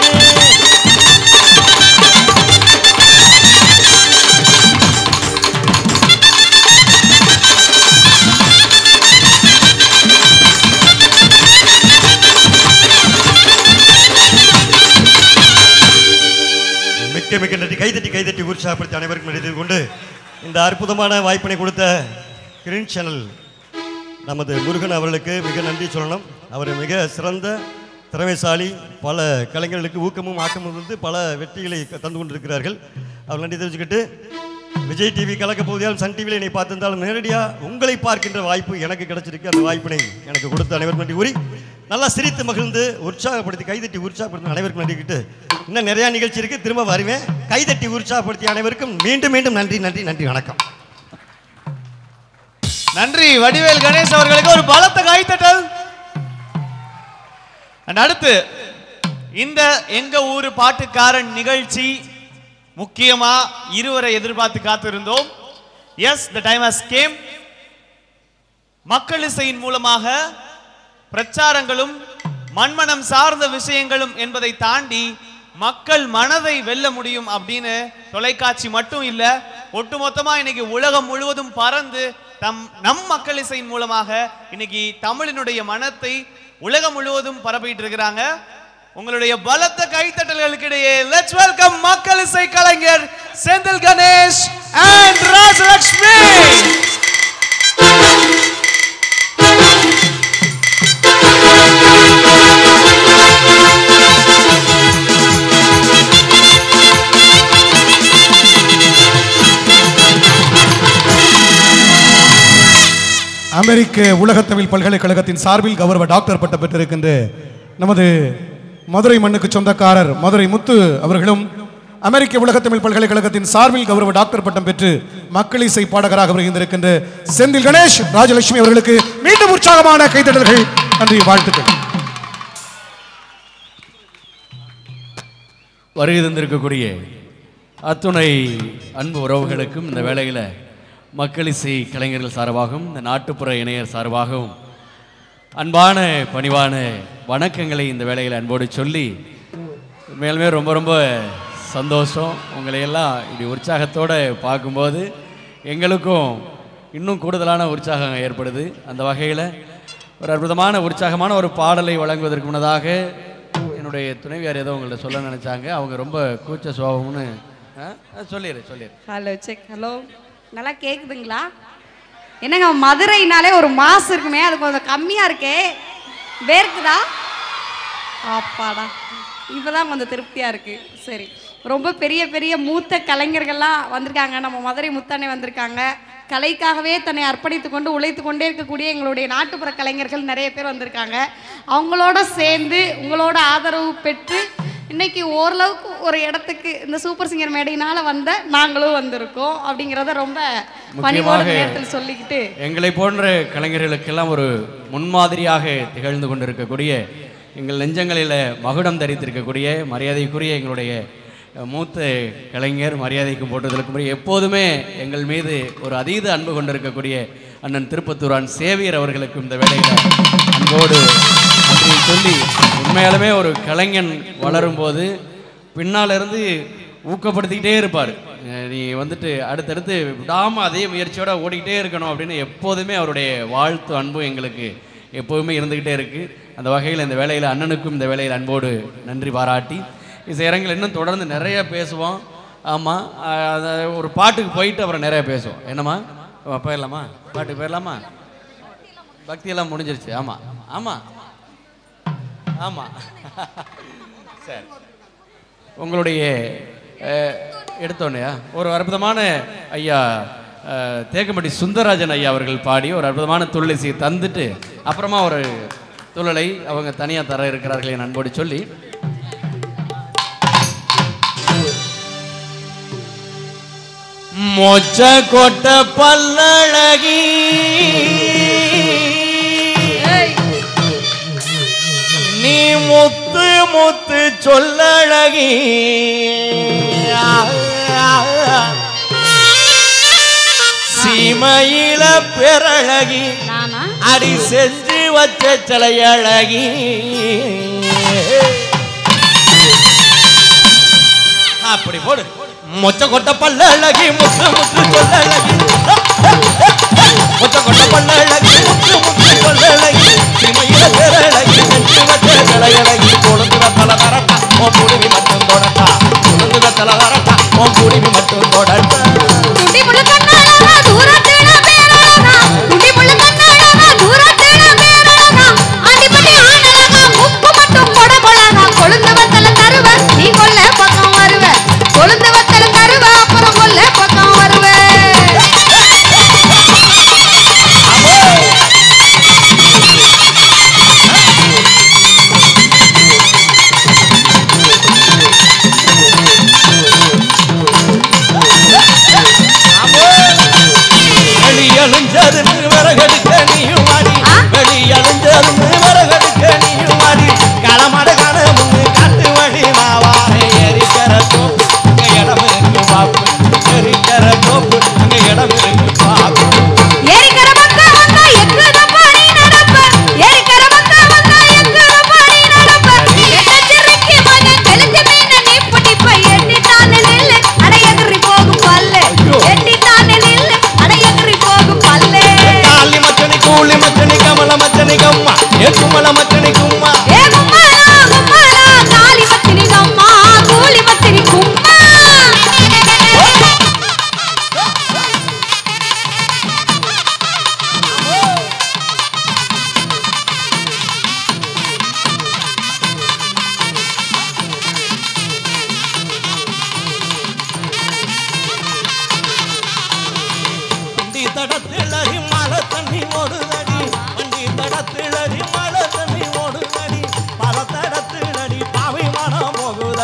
Speaker 9: மிக்க மிக்க நன்றி கைதட்டி கைதட்டி உற்சாகப்படுத்தி அனைவருக்கும் நன்றி கொண்டு இந்த அற்புதமான வாய்ப்பினை கொடுத்த கிரீன் சேனல் நமது முருகன் அவர்களுக்கு மிக நன்றி சொல்லணும் அவர் மிக சிறந்த திறமைசாலி பல கலைஞர்களுக்கு ஊக்கமும் ஆக்கமும் இருந்து பல வெற்றிகளை தந்து கொண்டிருக்கிறார்கள் அவர் நன்றி தெரிவிச்சுக்கிட்டு விஜய் டிவி கலக்க பகுதியால் சன் டிவியில் என்னை பார்த்திருந்தாலும் நேரடியாக உங்களை பார்க்கின்ற வாய்ப்பு எனக்கு கிடைச்சிருக்கு அந்த வாய்ப்பினை எனக்கு கொடுத்த அனைவருக்கும் நன்றி கூறி நல்லா சிரித்து மகிழ்ந்து உற்சாகப்படுத்தி கைதட்டி உற்சாகப்படுத்தி அனைவருக்கும் நன்றிக்கிட்டு இன்னும் நிறையா நிகழ்ச்சி இருக்கு திரும்ப வருவேன் கைதட்டி உற்சாகப்படுத்தி அனைவருக்கும் மீண்டும் மீண்டும் நன்றி நன்றி நன்றி வணக்கம்
Speaker 4: நன்றி வடிவேல் கணேஷ் அவர்களுக்கு ஒரு பலத்த கைத்தட்டல் And அடுத்து இந்த எங்க ஊரு பாட்டுக்காரன் நிகழ்ச்சி முக்கியமா இருவரை எதிர்பார்த்து காத்திருந்தோம் yes the time has come மக்கள் இசையின் மூலமாக பிரச்சாரங்களும் மண்மனம் சார்ந்த விஷயங்களும் என்பதை தாண்டி மக்கள் மனதை வெல்ல முடியும் அப்படின்னு தொலைக்காட்சி மட்டும் இல்ல ஒட்டுமொத்தமா இன்னைக்கு உலகம் முழுவதும் பறந்து தம் நம் மக்கள் இசையின் மூலமாக இன்னைக்கு தமிழினுடைய மனத்தை உலகம் முழுவதும் பரப்பிட்டு இருக்கிறாங்க உங்களுடைய பலத்த கைத்தட்டல்களுக்கு இடையே லெட்ஸ் வெல்கம் மக்கள் இசை கலைஞர் செந்தில் கணேஷ் அண்ட் ராஜலட்சுமி
Speaker 6: அமெரிக்க உலகத்தமிழ் பல்கலைக்கழகத்தின் சார்பில் கௌரவ டாக்டர் பட்டம் பெற்றிருக்கின்ற நமது மதுரை மண்ணுக்கு சொந்தக்காரர் மதுரை முத்து அவர்களும் அமெரிக்க உலகத்தமிழ் பல்கலைக்கழகத்தின் சார்பில் கௌரவ டாக்டர் பட்டம் பெற்று மக்கள் இசை பாடகராக வருகின்றிருக்கின்ற செந்தில் கணேஷ் ராஜலட்சுமி அவர்களுக்கு மீண்டும் உற்சாகமான கைத்தட்டல்கள் நன்றி வாழ்த்துக்கள்
Speaker 11: வருகை தந்திருக்கக்கூடிய அத்துணை அன்பு உறவுகளுக்கும் இந்த வேளையில் மக்கள் இசை கலைஞர்கள் சார்பாகவும் இந்த நாட்டுப்புற இணையர் சார்பாகவும் அன்பான பணிவான வணக்கங்களை இந்த வேளையில் அன்போடு சொல்லி மேலுமே ரொம்ப ரொம்ப சந்தோஷம் உங்களை எல்லாம் இப்படி உற்சாகத்தோடு பார்க்கும்போது எங்களுக்கும் இன்னும் கூடுதலான உற்சாகம் ஏற்படுது அந்த வகையில் ஒரு அற்புதமான உற்சாகமான ஒரு பாடலை வழங்குவதற்கு முன்னதாக என்னுடைய துணைவியார் ஏதோ உங்கள்ட்ட சொல்ல நினச்சாங்க அவங்க ரொம்ப கூச்ச சுபாவம்னு ஆ? ஆ, சொல்லிடு சொல்லிடு
Speaker 12: ஹலோ செக் ஹலோ நல்லா கேக்குதுங்களா என்னங்க மதுரைனாலே ஒரு மாசு இருக்குமே அது கொஞ்சம் கம்மியா இருக்கே வேர்க்குதா அப்பாடா இப்பதான் கொஞ்சம் திருப்தியா இருக்கு சரி ரொம்ப பெரிய பெரிய மூத்த கலைஞர்கள்லாம் வந்திருக்காங்க நம்ம மதுரை முத்தானே வந்திருக்காங்க கலைக்காகவே தன்னை அர்ப்பணித்து கொண்டு உழைத்து கொண்டே இருக்கக்கூடிய எங்களுடைய நாட்டுப்புற கலைஞர்கள் நிறைய பேர் வந்திருக்காங்க அவங்களோட சேர்ந்து உங்களோட ஆதரவு பெற்று இன்னைக்கு ஓரளவுக்கு ஒரு இடத்துக்கு இந்த சூப்பர் சிங்கர் மேடையினால வந்த நாங்களும் வந்திருக்கோம் அப்படிங்கிறத ரொம்ப பணிவோட
Speaker 11: முக்கியமாக
Speaker 12: நேரத்தில் சொல்லிக்கிட்டு
Speaker 11: எங்களை போன்ற கலைஞர்களுக்கெல்லாம் ஒரு முன்மாதிரியாக திகழ்ந்து கொண்டிருக்கக்கூடிய எங்கள் நெஞ்சங்களில் மகுடம் தரித்திருக்கக்கூடிய மரியாதைக்குரிய எங்களுடைய அஹ், மூத்த கலைஞர் மரியாதைக்கும் போட்டுதலுக்கும் எப்போதுமே எங்கள் மீது ஒரு அதீத அன்பு கொண்டிருக்கக்கூடிய அண்ணன் திருப்பத்தூரான் சேவியர் அவர்களுக்கும் இந்த வேளையில் அன்போடு நன்றியை சொல்லி உண்மையாலுமே ஒரு கலைஞன் வளரும்போது பின்னால இருந்து ஊக்கப்படுத்திக்கிட்டே இருப்பார் அஹ் நீ வந்துட்டு அடுத்தடுத்து விடாமல் அதே முயற்சியோட ஓடிக்கிட்டே இருக்கணும் அப்படின்னு எப்போதுமே அவருடைய வாழ்த்து அன்பும் எங்களுக்கு எப்போதுமே இருந்துக்கிட்டே இருக்குது அந்த வகையில் இந்த வேலையில் அண்ணனுக்கும் இந்த வேலையில் அன்போடு நன்றி பாராட்டி இசை அரங்கில் இன்னும் தொடர்ந்து நிறைய பேசுவோம் ஆமாம் ஒரு பாட்டுக்கு போயிட்டு அப்புறம் நிறைய பேசுவோம் என்னம்மா அஹ் போயிடலாமா பாட்டுக்கு போயிடலாமா பக்தியெல்லாம் முடிஞ்சிருச்சு ஆமாம் ஆமாம் ஆமாம் சரி உங்களுடைய அஹ், எடுத்தோன்னையா ஒரு அற்புதமான ஐயா அஹ், தேக்கம்பட்டி சுந்தரராஜன் ஐயா அவர்கள் பாடி ஒரு அற்புதமான துள்ளலிசையை தந்துட்டு அப்புறமா ஒரு துள்ளலை அவங்க தனியாக தர இருக்கிறார்கள் என் அன்போடு சொல்லி மொச்ச கொட்ட பல்லழகி நீ முத்து முத்து சொல்லழகி சீமையில பெறழகி அடி செஞ்சு வச்ச சிலையழகி அப்படி போடு மொச்ச கொட்ட பல்லழகி முத்து முத்து சொல்லழகி மொச்ச கொட்ட பல்லழகி முத்து முத்து சொல்லழகி சீமையில பெறழகி செஞ்சு வச்ச சிலையழகி கொழுந்துவ தல வரட்டா ஓ குருவி மட்டும் தொடட்டா கொழுந்துவ தல வரட்டா ஓ குருவி மட்டும் தொடட்டா
Speaker 13: துண்டி முள்ளு கண்ணாளா தூரத்தில பேரழகா துண்டி முள்ளு கண்ணாளா தூரத்தில பேரழகா ஆண்டிப்பட்டி ஆனழகா முக்கு மட்டும் கொட கொழகா கொழுந்து வத்தல தருவ நீ கொல்ல பக்கம் வருவ கொழுந்து வத்தல தருவ அப்புறம் கொல்ல பக்கம் வருவ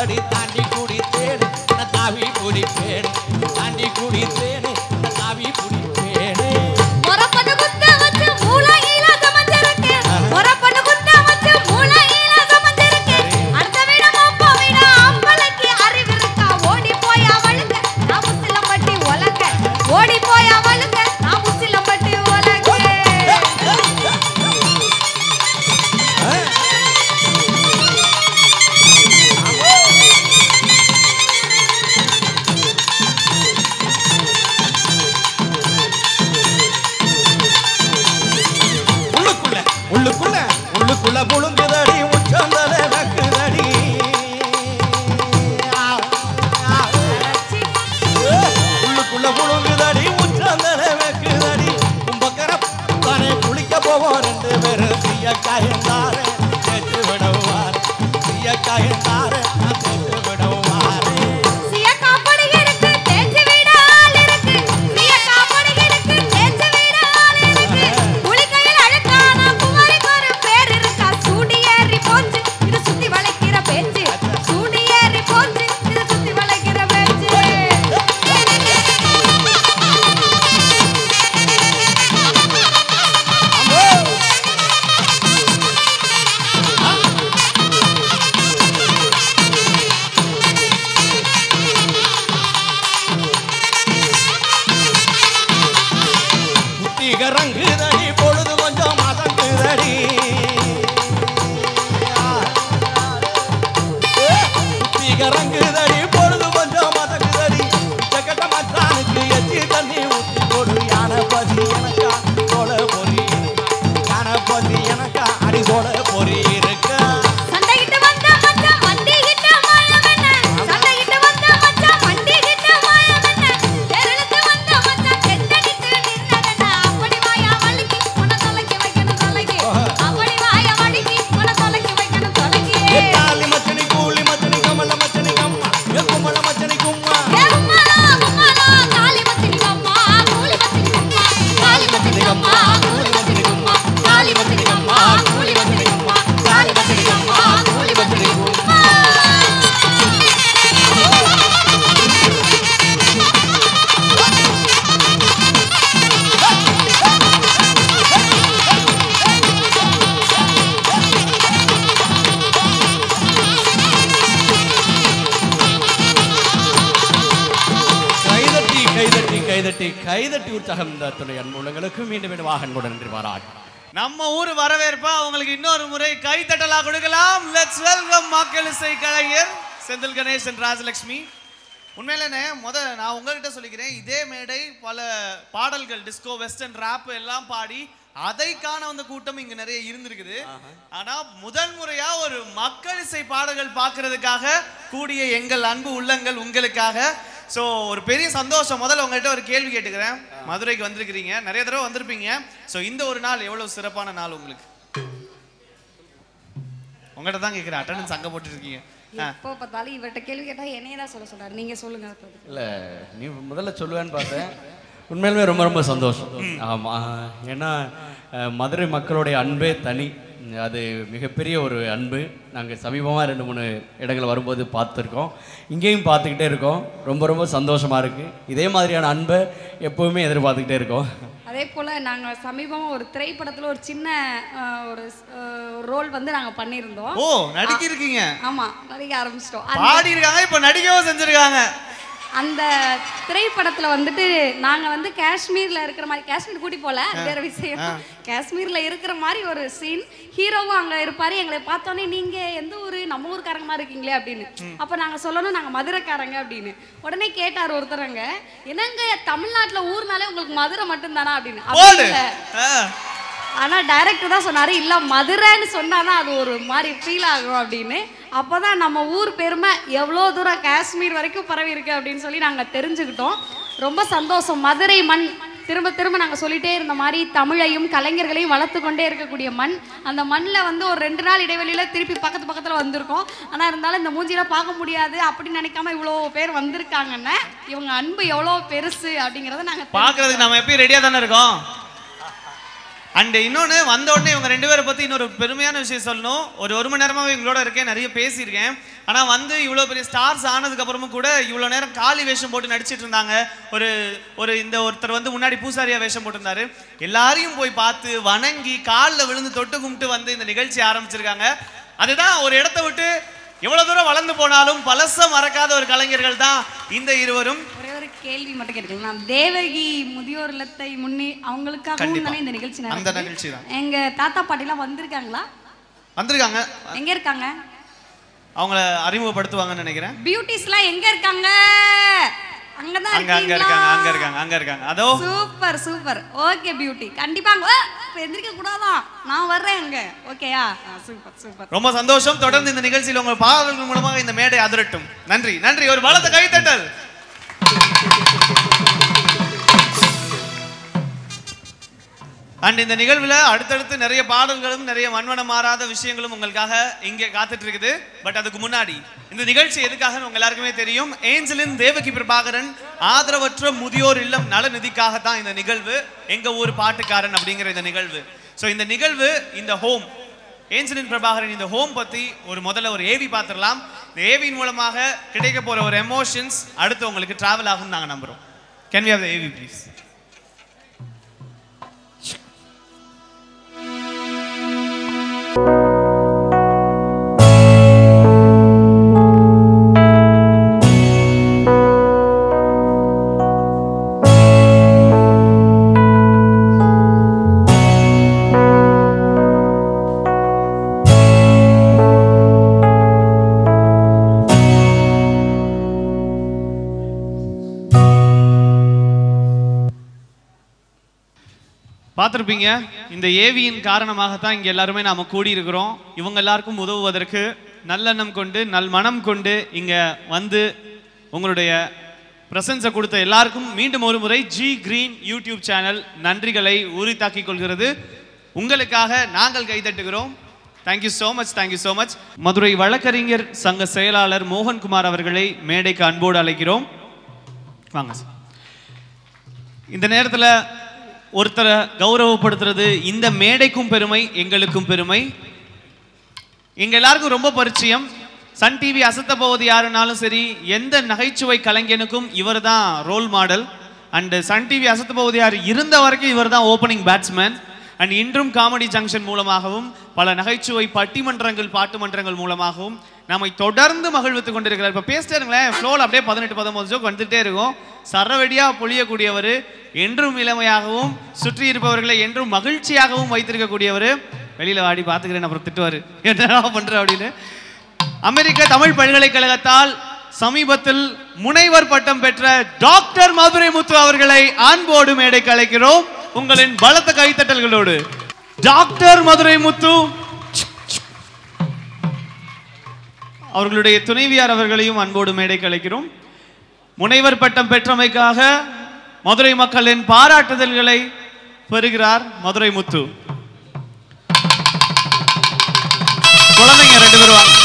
Speaker 14: பொழுங்குதடி தாண்டி குடித்தேன் நான் தாவி குடிப்பேன் தாண்டி குடித்தேன் நான் தாவி குடிப்பேன்
Speaker 13: மொரப்பட்டு குத்த வச்சு மூளையில சமைஞ்சிருக்கு. மொரப்பட்டு குத்த வச்சு மூளையில சமைஞ்சிருக்கு. அடுத்த விட மொப்ப விட ஆம்பளைக்கு அறிவிருக்கா? ஓடி போய் அவளுக்கு நான் முசிலம்பட்டி உலக்க. ஓடி போய் அவளுக்கு நான் முசிலம்பட்டி உலக்க.
Speaker 14: உள்ளுக்குள்ள உள்ளுக்குள்ள உள்ளுக்குள்ள புழுங்குதடி உச்சந்தல வெக்குதடி உள்ளுக்குள்ள புழுங்குதடி உச்சந்தல வெக்குதடி கும்பக்கர தானே குளிக்க போவோம் ரெண்டு பேரும் தீய காயந்தாரே தேய்த்து விடுவார் தீய காயந்தாரே நான் தேய்த்து விடுவாரே
Speaker 13: சியக்கா பொடி இருக்கு, தேய்ச்சு விட ஆள் இருக்கு. சியக்கா பொடி இருக்கு, தேய்ச்சு விட ஆள் இருக்கு. குளிக்கையில் அழுக்கான குமரிக்கு ஒரு பேர் இருக்கா. சூடி ஏறி போச்சு, இது சுத்தி வளைக்கிற பேச்சு. சூடி ஏறி போச்சு, இது சுத்தி வளைக்கிற பேச்சு.
Speaker 14: குத்திகரங்குதடி பொழுது கொஞ்சம் மதங்குதடி குத்திகரங்குதடி பொழுது கொஞ்சம் மதங்குதடி உச்சக்கட்ட மச்சானுக்கு எச்சி தண்ணி ஊத்தி கொடு யானை பசி எனக்கா சோழ பொறி யானை பசி எனக்கா அடி சோழ பொறி இருக்கா
Speaker 13: சண்டையிட்டு வந்த மச்சான் வண்டிகிட்ட மாயம் என்ன? சண்டையிட்டு வந்த மச்சான் வண்டிகிட்ட மாயம் என்ன? தெருளுக்கு வந்த மச்சான் தெட்டடிக்கு நின்னதென்ன? அப்படி வாயா வழுக்கி, உன்னை தொலைக்கி வைக்கணும் தொலைக்கி. அப்படி வாயா வழுக்கி, உன்னை தொலைக்கி வைக்கணும் தொலைக்கி.
Speaker 14: ஏ காளி மச்சனி கூலி மச்சனி கமல மச்சனி கம்மா ஏ கும்மல மச்சனி கும்மா
Speaker 13: ஏ உம்மாலா, உம்மாலா, காளி மச்சினி கம்மா, கூலி மச்சினி கம்மா, காளி மச்சினி கம்மா, கூலி மச்சினி கம்மா, காளி மச்சினி கம்மா, கூலி மச்சினி கம்மா, காளி மச்சினி கம்மா, கூலி மச்சினி கம்மா.
Speaker 11: கைதட்டி கைதட்டி கைதட்டி கைதட்டி உற்சாகம் இந்த துணை அன்புள்ளங்களுக்கு மீண்டும் மீண்டும் அன்புடன் நன்றி பாராட்டு
Speaker 4: நம்ம ஊர் வரவேற்பா அவங்களுக்கு இன்னொரு முறை கைத்தட்டலா கொடுக்கலாம் லெட்ஸ் வெல்கம் மக்கள் இசை கலைஞர் செந்தில் கணேசன் ராஜலட்சுமி உண்மையிலே முத நான் உங்ககிட்ட சொல்லிக்கிறேன் இதே மேடை பல பாடல்கள் டிஸ்கோ வெஸ்டர்ன் ராப் எல்லாம் பாடி அதை காண வந்த கூட்டம் இங்க நிறைய இருந்திருக்குது ஆனா முதல் முறையா ஒரு மக்கள் இசை பாடல்கள் பார்க்கிறதுக்காக கூடிய எங்கள் அன்பு உள்ளங்கள் உங்களுக்காக ஸோ ஒரு பெரிய சந்தோஷம் முதல்ல உங்ககிட்ட ஒரு கேள்வி கேட்டுக்கிறேன் மதுரைக்கு வந்திருக்கிறீங்க நிறைய தடவை வந்திருப்பீங்க ஸோ இந்த ஒரு நாள் எவ்வளவு சிறப்பான நாள் உங்களுக்கு உங்கள்கிட்ட தான் கேட்குறேன் அட்டண்டன்ஸ் அங்கே போட்டுருக்கீங்க ஆ
Speaker 12: எப்போ பார்த்தாலும் இவர்கிட்ட கேள்வி கேட்டா என்னையே தான் சொல்ல சொல்றாரு நீங்க சொல்லுங்க அதை பத்தி.
Speaker 11: இல்லை நீ முதல்ல சொல்லுவேன்னு பார்த்தேன் உண்மையிலுமே ரொம்ப ரொம்ப சந்தோஷம் ஆமாம் ஏன்னா அஹ், மதுரை மக்களுடைய அன்பே தனி அது மிகப்பெரிய ஒரு அன்பு நாங்கள் சமீபமாக ரெண்டு மூணு இடங்கள் வரும்போது பார்த்துருக்கோம் இங்கேயும் பார்த்துக்கிட்டே இருக்கோம் ரொம்ப ரொம்ப சந்தோஷமாக இருக்குது இதே மாதிரியான அன்பை எப்போவுமே எதிர்பார்த்துக்கிட்டே இருக்கோம்
Speaker 12: அதே போல நாங்க சமீபமா ஒரு திரைப்படத்துல ஒரு சின்ன அஹ், ஒரு ரோல் வந்து நாங்க பண்ணியிருந்தோம்
Speaker 4: ஓ நடிக்கிருக்கீங்க
Speaker 12: ஆமா நடிக்க ஆரம்பிச்சிட்டோம்
Speaker 4: பாடி இருக்காங்க இப்போ நடிக்கவும் செஞ்சிருக்காங்க
Speaker 12: அந்த திரைப்படத்துல வந்துட்டு நாங்க வந்து காஷ்மீர்ல இருக்கிற மாதிரி காஷ்மீர் கூட்டி போல அது வேற விஷயம்
Speaker 4: ஆ.
Speaker 12: காஷ்மீர்ல இருக்கிற மாதிரி ஒரு சீன் ஹீரோவும் அங்க இருப்பாரு எங்களை பார்த்தோன்னே நீங்க எந்த ஊரு நம்ம ஊர்க்காரங்க மாதிரி இருக்கீங்களே அப்படின்னு அப்ப நாங்க சொல்லணும் நாங்க மதுரைக்காரங்க அப்படின்னு உடனே கேட்டார் ஒருத்தரங்க என்னங்க தமிழ்நாட்டுல ஊர்னாலே உங்களுக்கு மதுரை மட்டும்தானா அப்படின்னு அப்படி
Speaker 4: போடு
Speaker 12: இல்ல.
Speaker 4: ஆ.
Speaker 12: ஆனா டைரக்டர் தான் சொன்னாரு இல்ல மதுரைன்னு சொன்னாதான் அது ஒரு மாதிரி ஃபீல் ஆகும் அப்படின்னு அப்பதான் நம்ம ஊர் பெருமை எவ்வளோ தூரம் காஷ்மீர் வரைக்கும் பரவி இருக்கு அப்படின்னு சொல்லி நாங்க தெரிஞ்சுக்கிட்டோம் ரொம்ப சந்தோஷம் மதுரை மண் திரும்ப திரும்ப நாங்கள் சொல்லிட்டே இருந்த மாதிரி தமிழையும் கலைஞர்களையும் வளர்த்து கொண்டே இருக்கக்கூடிய மண் அந்த மண்ணில் வந்து ஒரு ரெண்டு நாள் இடைவெளியில் திருப்பி பக்கத்து பக்கத்தில் வந்திருக்கோம் ஆனால் இருந்தாலும் இந்த மூஞ்சியெல்லாம் பார்க்க முடியாது அப்படின்னு நினைக்காம இவ்வளோ பேர் வந்திருக்காங்கன்னு இவங்க அன்பு எவ்வளோ பெருசு அப்படிங்கிறத நாங்கள்
Speaker 4: பார்க்கறதுக்கு நம்ம எப்பயும் ரெடியா தானே இருக்கோம் அண்ட் இன்னொன்று வந்த உடனே இவங்க ரெண்டு பேரை பற்றி இன்னொரு பெருமையான விஷயம் சொல்லணும் ஒரு ஒரு மணி நேரமாகவே இவங்களோட இருக்கேன் நிறைய பேசியிருக்கேன் ஆனால் வந்து இவ்வளோ பெரிய ஸ்டார்ஸ் ஆனதுக்கு அப்புறமும் கூட இவ்வளோ நேரம் காலி வேஷம் போட்டு நடிச்சிட்டு இருந்தாங்க ஒரு ஒரு இந்த ஒருத்தர் வந்து முன்னாடி பூசாரியா வேஷம் போட்டிருந்தாரு எல்லாரையும் போய் பார்த்து வணங்கி காலில் விழுந்து தொட்டு கும்பிட்டு வந்து இந்த நிகழ்ச்சி ஆரம்பிச்சிருக்காங்க அதுதான் ஒரு இடத்த விட்டு எவ்வளவு தூரம் வளர்ந்து போனாலும் பழச மறக்காத ஒரு கலைஞர்கள் தான் இந்த இருவரும்
Speaker 12: ஒரே ஒரு கேள்வி மட்டும் கேட்டுக்கலாம் தேவகி முதியோர் இல்லத்தை முன்னே அவங்களுக்காகவும்
Speaker 4: கண்டிப்பா.
Speaker 12: தானே இந்த நிகழ்ச்சி
Speaker 4: அந்த
Speaker 12: நடக்குது
Speaker 4: நிகழ்ச்சி தான்
Speaker 12: எங்க தாத்தா பாட்டிலாம் வந்திருக்காங்களா
Speaker 4: வந்திருக்காங்க
Speaker 12: எங்க இருக்காங்க
Speaker 4: அவங்கள அறிமுகப்படுத்துவாங்கன்னு நினைக்கிறேன்
Speaker 12: பியூட்டிஸ்லாம் எங்க இருக்காங்க அங்கதான்
Speaker 4: அங்க அங்க
Speaker 12: இருக்கீங்களா
Speaker 4: இருக்காங்க அங்க இருக்காங்க அங்க இருக்காங்க அதோ
Speaker 12: சூப்பர் சூப்பர் ஓகே பியூட்டி கண்டிப்பா அங்க ஆ, இப்ப எந்திரிக்க கூடாதான் நான் வர்றேன் அங்க ஓகேயா சூப்பர் சூப்பர்
Speaker 4: ரொம்ப சந்தோஷம் தொடர்ந்து இந்த நிகழ்ச்சியில் உங்கள் பாடல்கள் மூலமாக இந்த மேடை அதிரட்டும் நன்றி நன்றி ஒரு பலத்த கைத்தட்டல் அண்ட் இந்த நிகழ்வில் அடுத்தடுத்து நிறைய பாடல்களும் நிறைய மண்வனம் மாறாத விஷயங்களும் உங்களுக்காக இங்கே காத்துட்டு இருக்குது பட் அதுக்கு முன்னாடி இந்த நிகழ்ச்சி எதுக்காக உங்க எல்லாருக்குமே தெரியும் ஏஞ்சலின் தேவகி பிரபாகரன் ஆதரவற்ற முதியோர் இல்லம் நலநிதிக்காக தான் இந்த நிகழ்வு எங்க ஊர் பாட்டுக்காரன் அப்படிங்கிற இந்த நிகழ்வு ஸோ இந்த நிகழ்வு இந்த ஹோம் ஏஞ்சலின் பிரபாகரன் இந்த ஹோம் பத்தி ஒரு முதல்ல ஒரு ஏவி பார்த்துடலாம் இந்த ஏவியின் மூலமாக கிடைக்க போற ஒரு எமோஷன்ஸ் அடுத்து உங்களுக்கு டிராவல் ஆகும் நாங்க நம்புறோம் can we have AV please பார்த்துருப்பீங்க இந்த ஏவியின் காரணமாகத்தான் இங்கே எல்லாருமே நாம கூடி இருக்கிறோம் இவங்க எல்லாருக்கும் உதவுவதற்கு நல்லெண்ணம் கொண்டு நல் மனம் கொண்டு இங்கே வந்து உங்களுடைய பிரசன்ஸை கொடுத்த எல்லாருக்கும் மீண்டும் ஒரு முறை ஜி கிரீன் யூடியூப் சேனல் நன்றிகளை உரித்தாக்கிக் கொள்கிறது உங்களுக்காக நாங்கள் கைதட்டுகிறோம் thank you so much thank you so much Madurai வழக்கறிஞர் சங்க செயலாளர் மோகன்குமார் அவர்களை மேடைக்கு அன்போடு அழைக்கிறோம் வாங்க சார் இந்த நேரத்தில் ஒருத்தரை கௌரவப்படுத்துறது இந்த மேடைக்கும் பெருமை எங்களுக்கும் பெருமை எங்க எல்லாருக்கும் ரொம்ப பரிச்சயம் சன் டிவி அசத்த போவது யாருனாலும் சரி எந்த நகைச்சுவை கலைஞனுக்கும் இவர் தான் role model and Sun TV அசத்த போவது யார் இருந்த வரைக்கும் இவர் தான் ஓப்பனிங் பேட்ஸ்மேன் அண்ட் இன்றும் காமெடி ஜங்ஷன் மூலமாகவும் பல நகைச்சுவை பட்டிமன்றங்கள் பாட்டு மன்றங்கள் மூலமாகவும் நம்மை தொடர்ந்து மகிழ்வித்துக் கொண்டிருக்கிறார் இப்போ பேசிட்டே இருங்களேன் ஃப்ளோவில் அப்படியே பதினெட்டு பத்தொன்பது ஜோக் வந்துட்டே இருக்கும் சரவெடியாக பொழியக்கூடியவர் என்றும் இளமையாகவும் சுற்றி இருப்பவர்களை என்றும் மகிழ்ச்சியாகவும் வைத்திருக்கக்கூடியவர் வெளியில வாடி பார்த்துக்கிறேன் அப்புறம் திட்டுவார் என்ன பண்ற அப்படின்னு அமெரிக்க தமிழ் பல்கலைக்கழகத்தால் சமீபத்தில் முனைவர் பட்டம் பெற்ற டாக்டர் மதுரை முத்து அவர்களை அன்போடு மேடைக்கு அழைக்கிறோம் உங்களின் பலத்த கைத்தட்டல்களோடு டாக்டர் மதுரை முத்து அவர்களுடைய துணைவியார் அவர்களையும் அன்போடு மேடைக்கு அழைக்கிறோம் முனைவர் பட்டம் பெற்றமைக்காக மதுரை மக்களின் பாராட்டுதல்களை பெறுகிறார் மதுரை முத்து குழந்தைங்க ரெண்டு பேரும் வாங்க.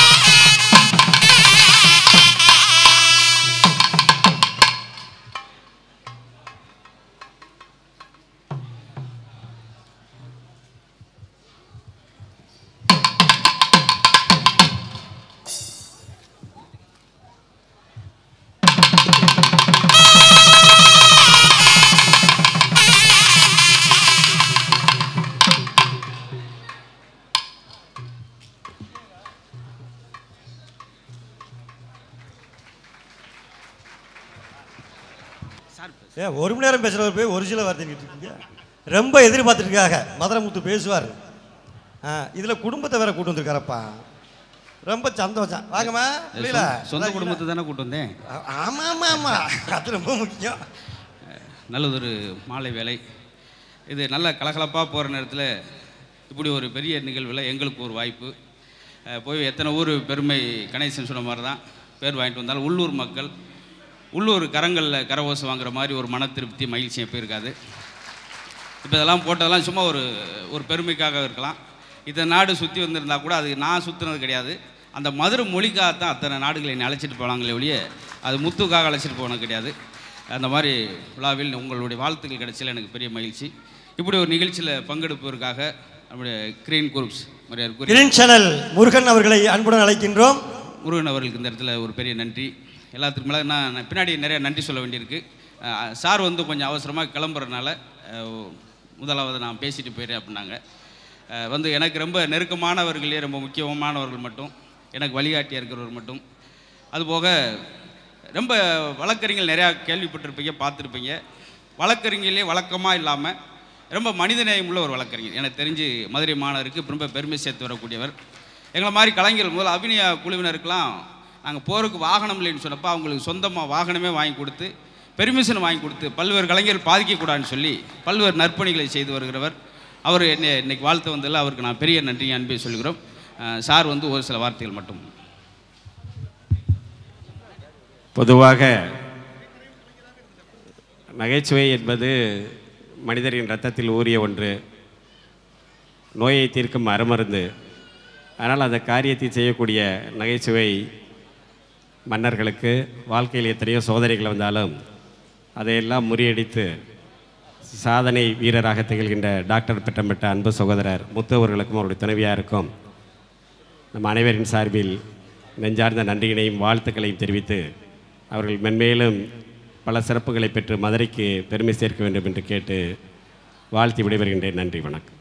Speaker 9: ஏன் ஒரு மணி நேரம் பேசுகிறவர் போய் ஒரு சில வார்த்தை இருக்கீங்க ரொம்ப எதிர்பார்த்துருக்காங்க மதுரமுத்து பேசுவார் ஆ இதில் குடும்பத்தை வேற கூட்டு வந்திருக்காரப்பா ரொம்ப சந்தோஷம் வாங்கம்மா புரியல
Speaker 15: சொந்த குடும்பத்தை தானே கூட்டு வந்தேன்
Speaker 9: ஆமாம் ஆமாம் ஆமாம் அது ரொம்ப முக்கியம்
Speaker 15: நல்லதொரு மாலை வேலை இது நல்ல கலகலப்பாக போகிற நேரத்தில் இப்படி ஒரு பெரிய நிகழ்வில் எங்களுக்கு ஒரு வாய்ப்பு அஹ் போய் எத்தனை ஊர் பெருமை கணேசன் சொன்ன மாதிரி தான் பேர் வாங்கிட்டு வந்தாலும் உள்ளூர் மக்கள் உள்ளூர் கரங்களில் கரவோசம் வாங்குற மாதிரி ஒரு மன திருப்தி மகிழ்ச்சி எப்போ இருக்காது இப்போ இதெல்லாம் போட்டதெல்லாம் சும்மா ஒரு ஒரு பெருமைக்காக இருக்கலாம் இத்தனை நாடு சுற்றி வந்திருந்தா கூட அது நான் சுற்றுனது கிடையாது அந்த மதுரை மொழிக்காக தான் அத்தனை நாடுகளை என்னை அழைச்சிட்டு போனாங்களே ஒழிய அது முத்துக்காக அழைச்சிட்டு போனது கிடையாது அந்த மாதிரி விழாவில் உங்களுடைய வாழ்த்துக்கள் கிடைச்சல எனக்கு பெரிய மகிழ்ச்சி இப்படி ஒரு நிகழ்ச்சியில் பங்கெடுப்பதற்காக நம்முடைய கிரீன் குரூப்ஸ் மரியாதை
Speaker 9: கிரீன் சேனல் முருகன் அவர்களை அன்புடன் அழைக்கின்றோம்
Speaker 15: முருகன் அவர்களுக்கு இந்த இடத்துல ஒரு பெரிய நன்றி எல்லாத்துக்கும் மேலே நான் நான் பின்னாடி நிறைய நன்றி சொல்ல வேண்டியிருக்கு அஹ், சார் வந்து கொஞ்சம் அவசரமாக கிளம்புறதுனால அஹ், முதலாவது நான் பேசிட்டு போயிடுறேன் அப்படின்னாங்க அஹ், வந்து எனக்கு ரொம்ப நெருக்கமானவர்களே ரொம்ப முக்கியமானவர்கள் மட்டும் எனக்கு வழிகாட்டியாக இருக்கிறவர் மட்டும் அதுபோக ரொம்ப வழக்கறிஞர்கள் நிறையா கேள்விப்பட்டிருப்பீங்க பார்த்துருப்பீங்க வழக்கறிஞர்களே வழக்கமாக இல்லாமல் ரொம்ப மனிதநேயம் உள்ள ஒரு வழக்கறிஞர் எனக்கு தெரிஞ்சு மதுரை மாணவருக்கு ரொம்ப பெருமை சேர்த்து வரக்கூடியவர் எங்களை மாதிரி கலைஞர்கள் முதல்ல அபிநய குழுவினருக்கெல்லாம் நாங்கள் போருக்கு வாகனம் இல்லைன்னு சொன்னப்போ அவங்களுக்கு சொந்தமாக வாகனமே வாங்கி கொடுத்து பெர்மிஷன் வாங்கி கொடுத்து பல்வேறு கலைஞர் பாதிக்கக்கூடாதுன்னு சொல்லி பல்வேறு நற்பணிகளை செய்து வருகிறவர் அவர் என்னை இன்னைக்கு வாழ்த்து வந்ததில் அவருக்கு நான் பெரிய நன்றி அன்பை சொல்கிறோம் அஹ் சார் வந்து ஒரு சில வார்த்தைகள் மட்டும்
Speaker 16: பொதுவாக நகைச்சுவை என்பது மனிதரின் இரத்தத்தில் ஊறிய ஒன்று நோயை தீர்க்கும் அறமருந்து ஆனால் அந்த காரியத்தை செய்யக்கூடிய நகைச்சுவை மன்னர்களுக்கு வாழ்க்கையில் எத்தனையோ சோதனைகள் வந்தாலும் அதையெல்லாம் முறியடித்து சாதனை வீரராக திகழ்கின்ற டாக்டர் பட்டம் பெற்ற அன்பு சகோதரர் முத்து அவர்களுக்கும் அவருடைய துணைவியாருக்கும் நம் அனைவரின் சார்பில் நெஞ்சார்ந்த நன்றியினையும் வாழ்த்துக்களையும் தெரிவித்து அவர்கள் மென்மேலும் பல சிறப்புகளை பெற்று மதுரைக்கு பெருமை சேர்க்க வேண்டும் என்று கேட்டு வாழ்த்தி விடைபெறுகின்றேன் நன்றி வணக்கம்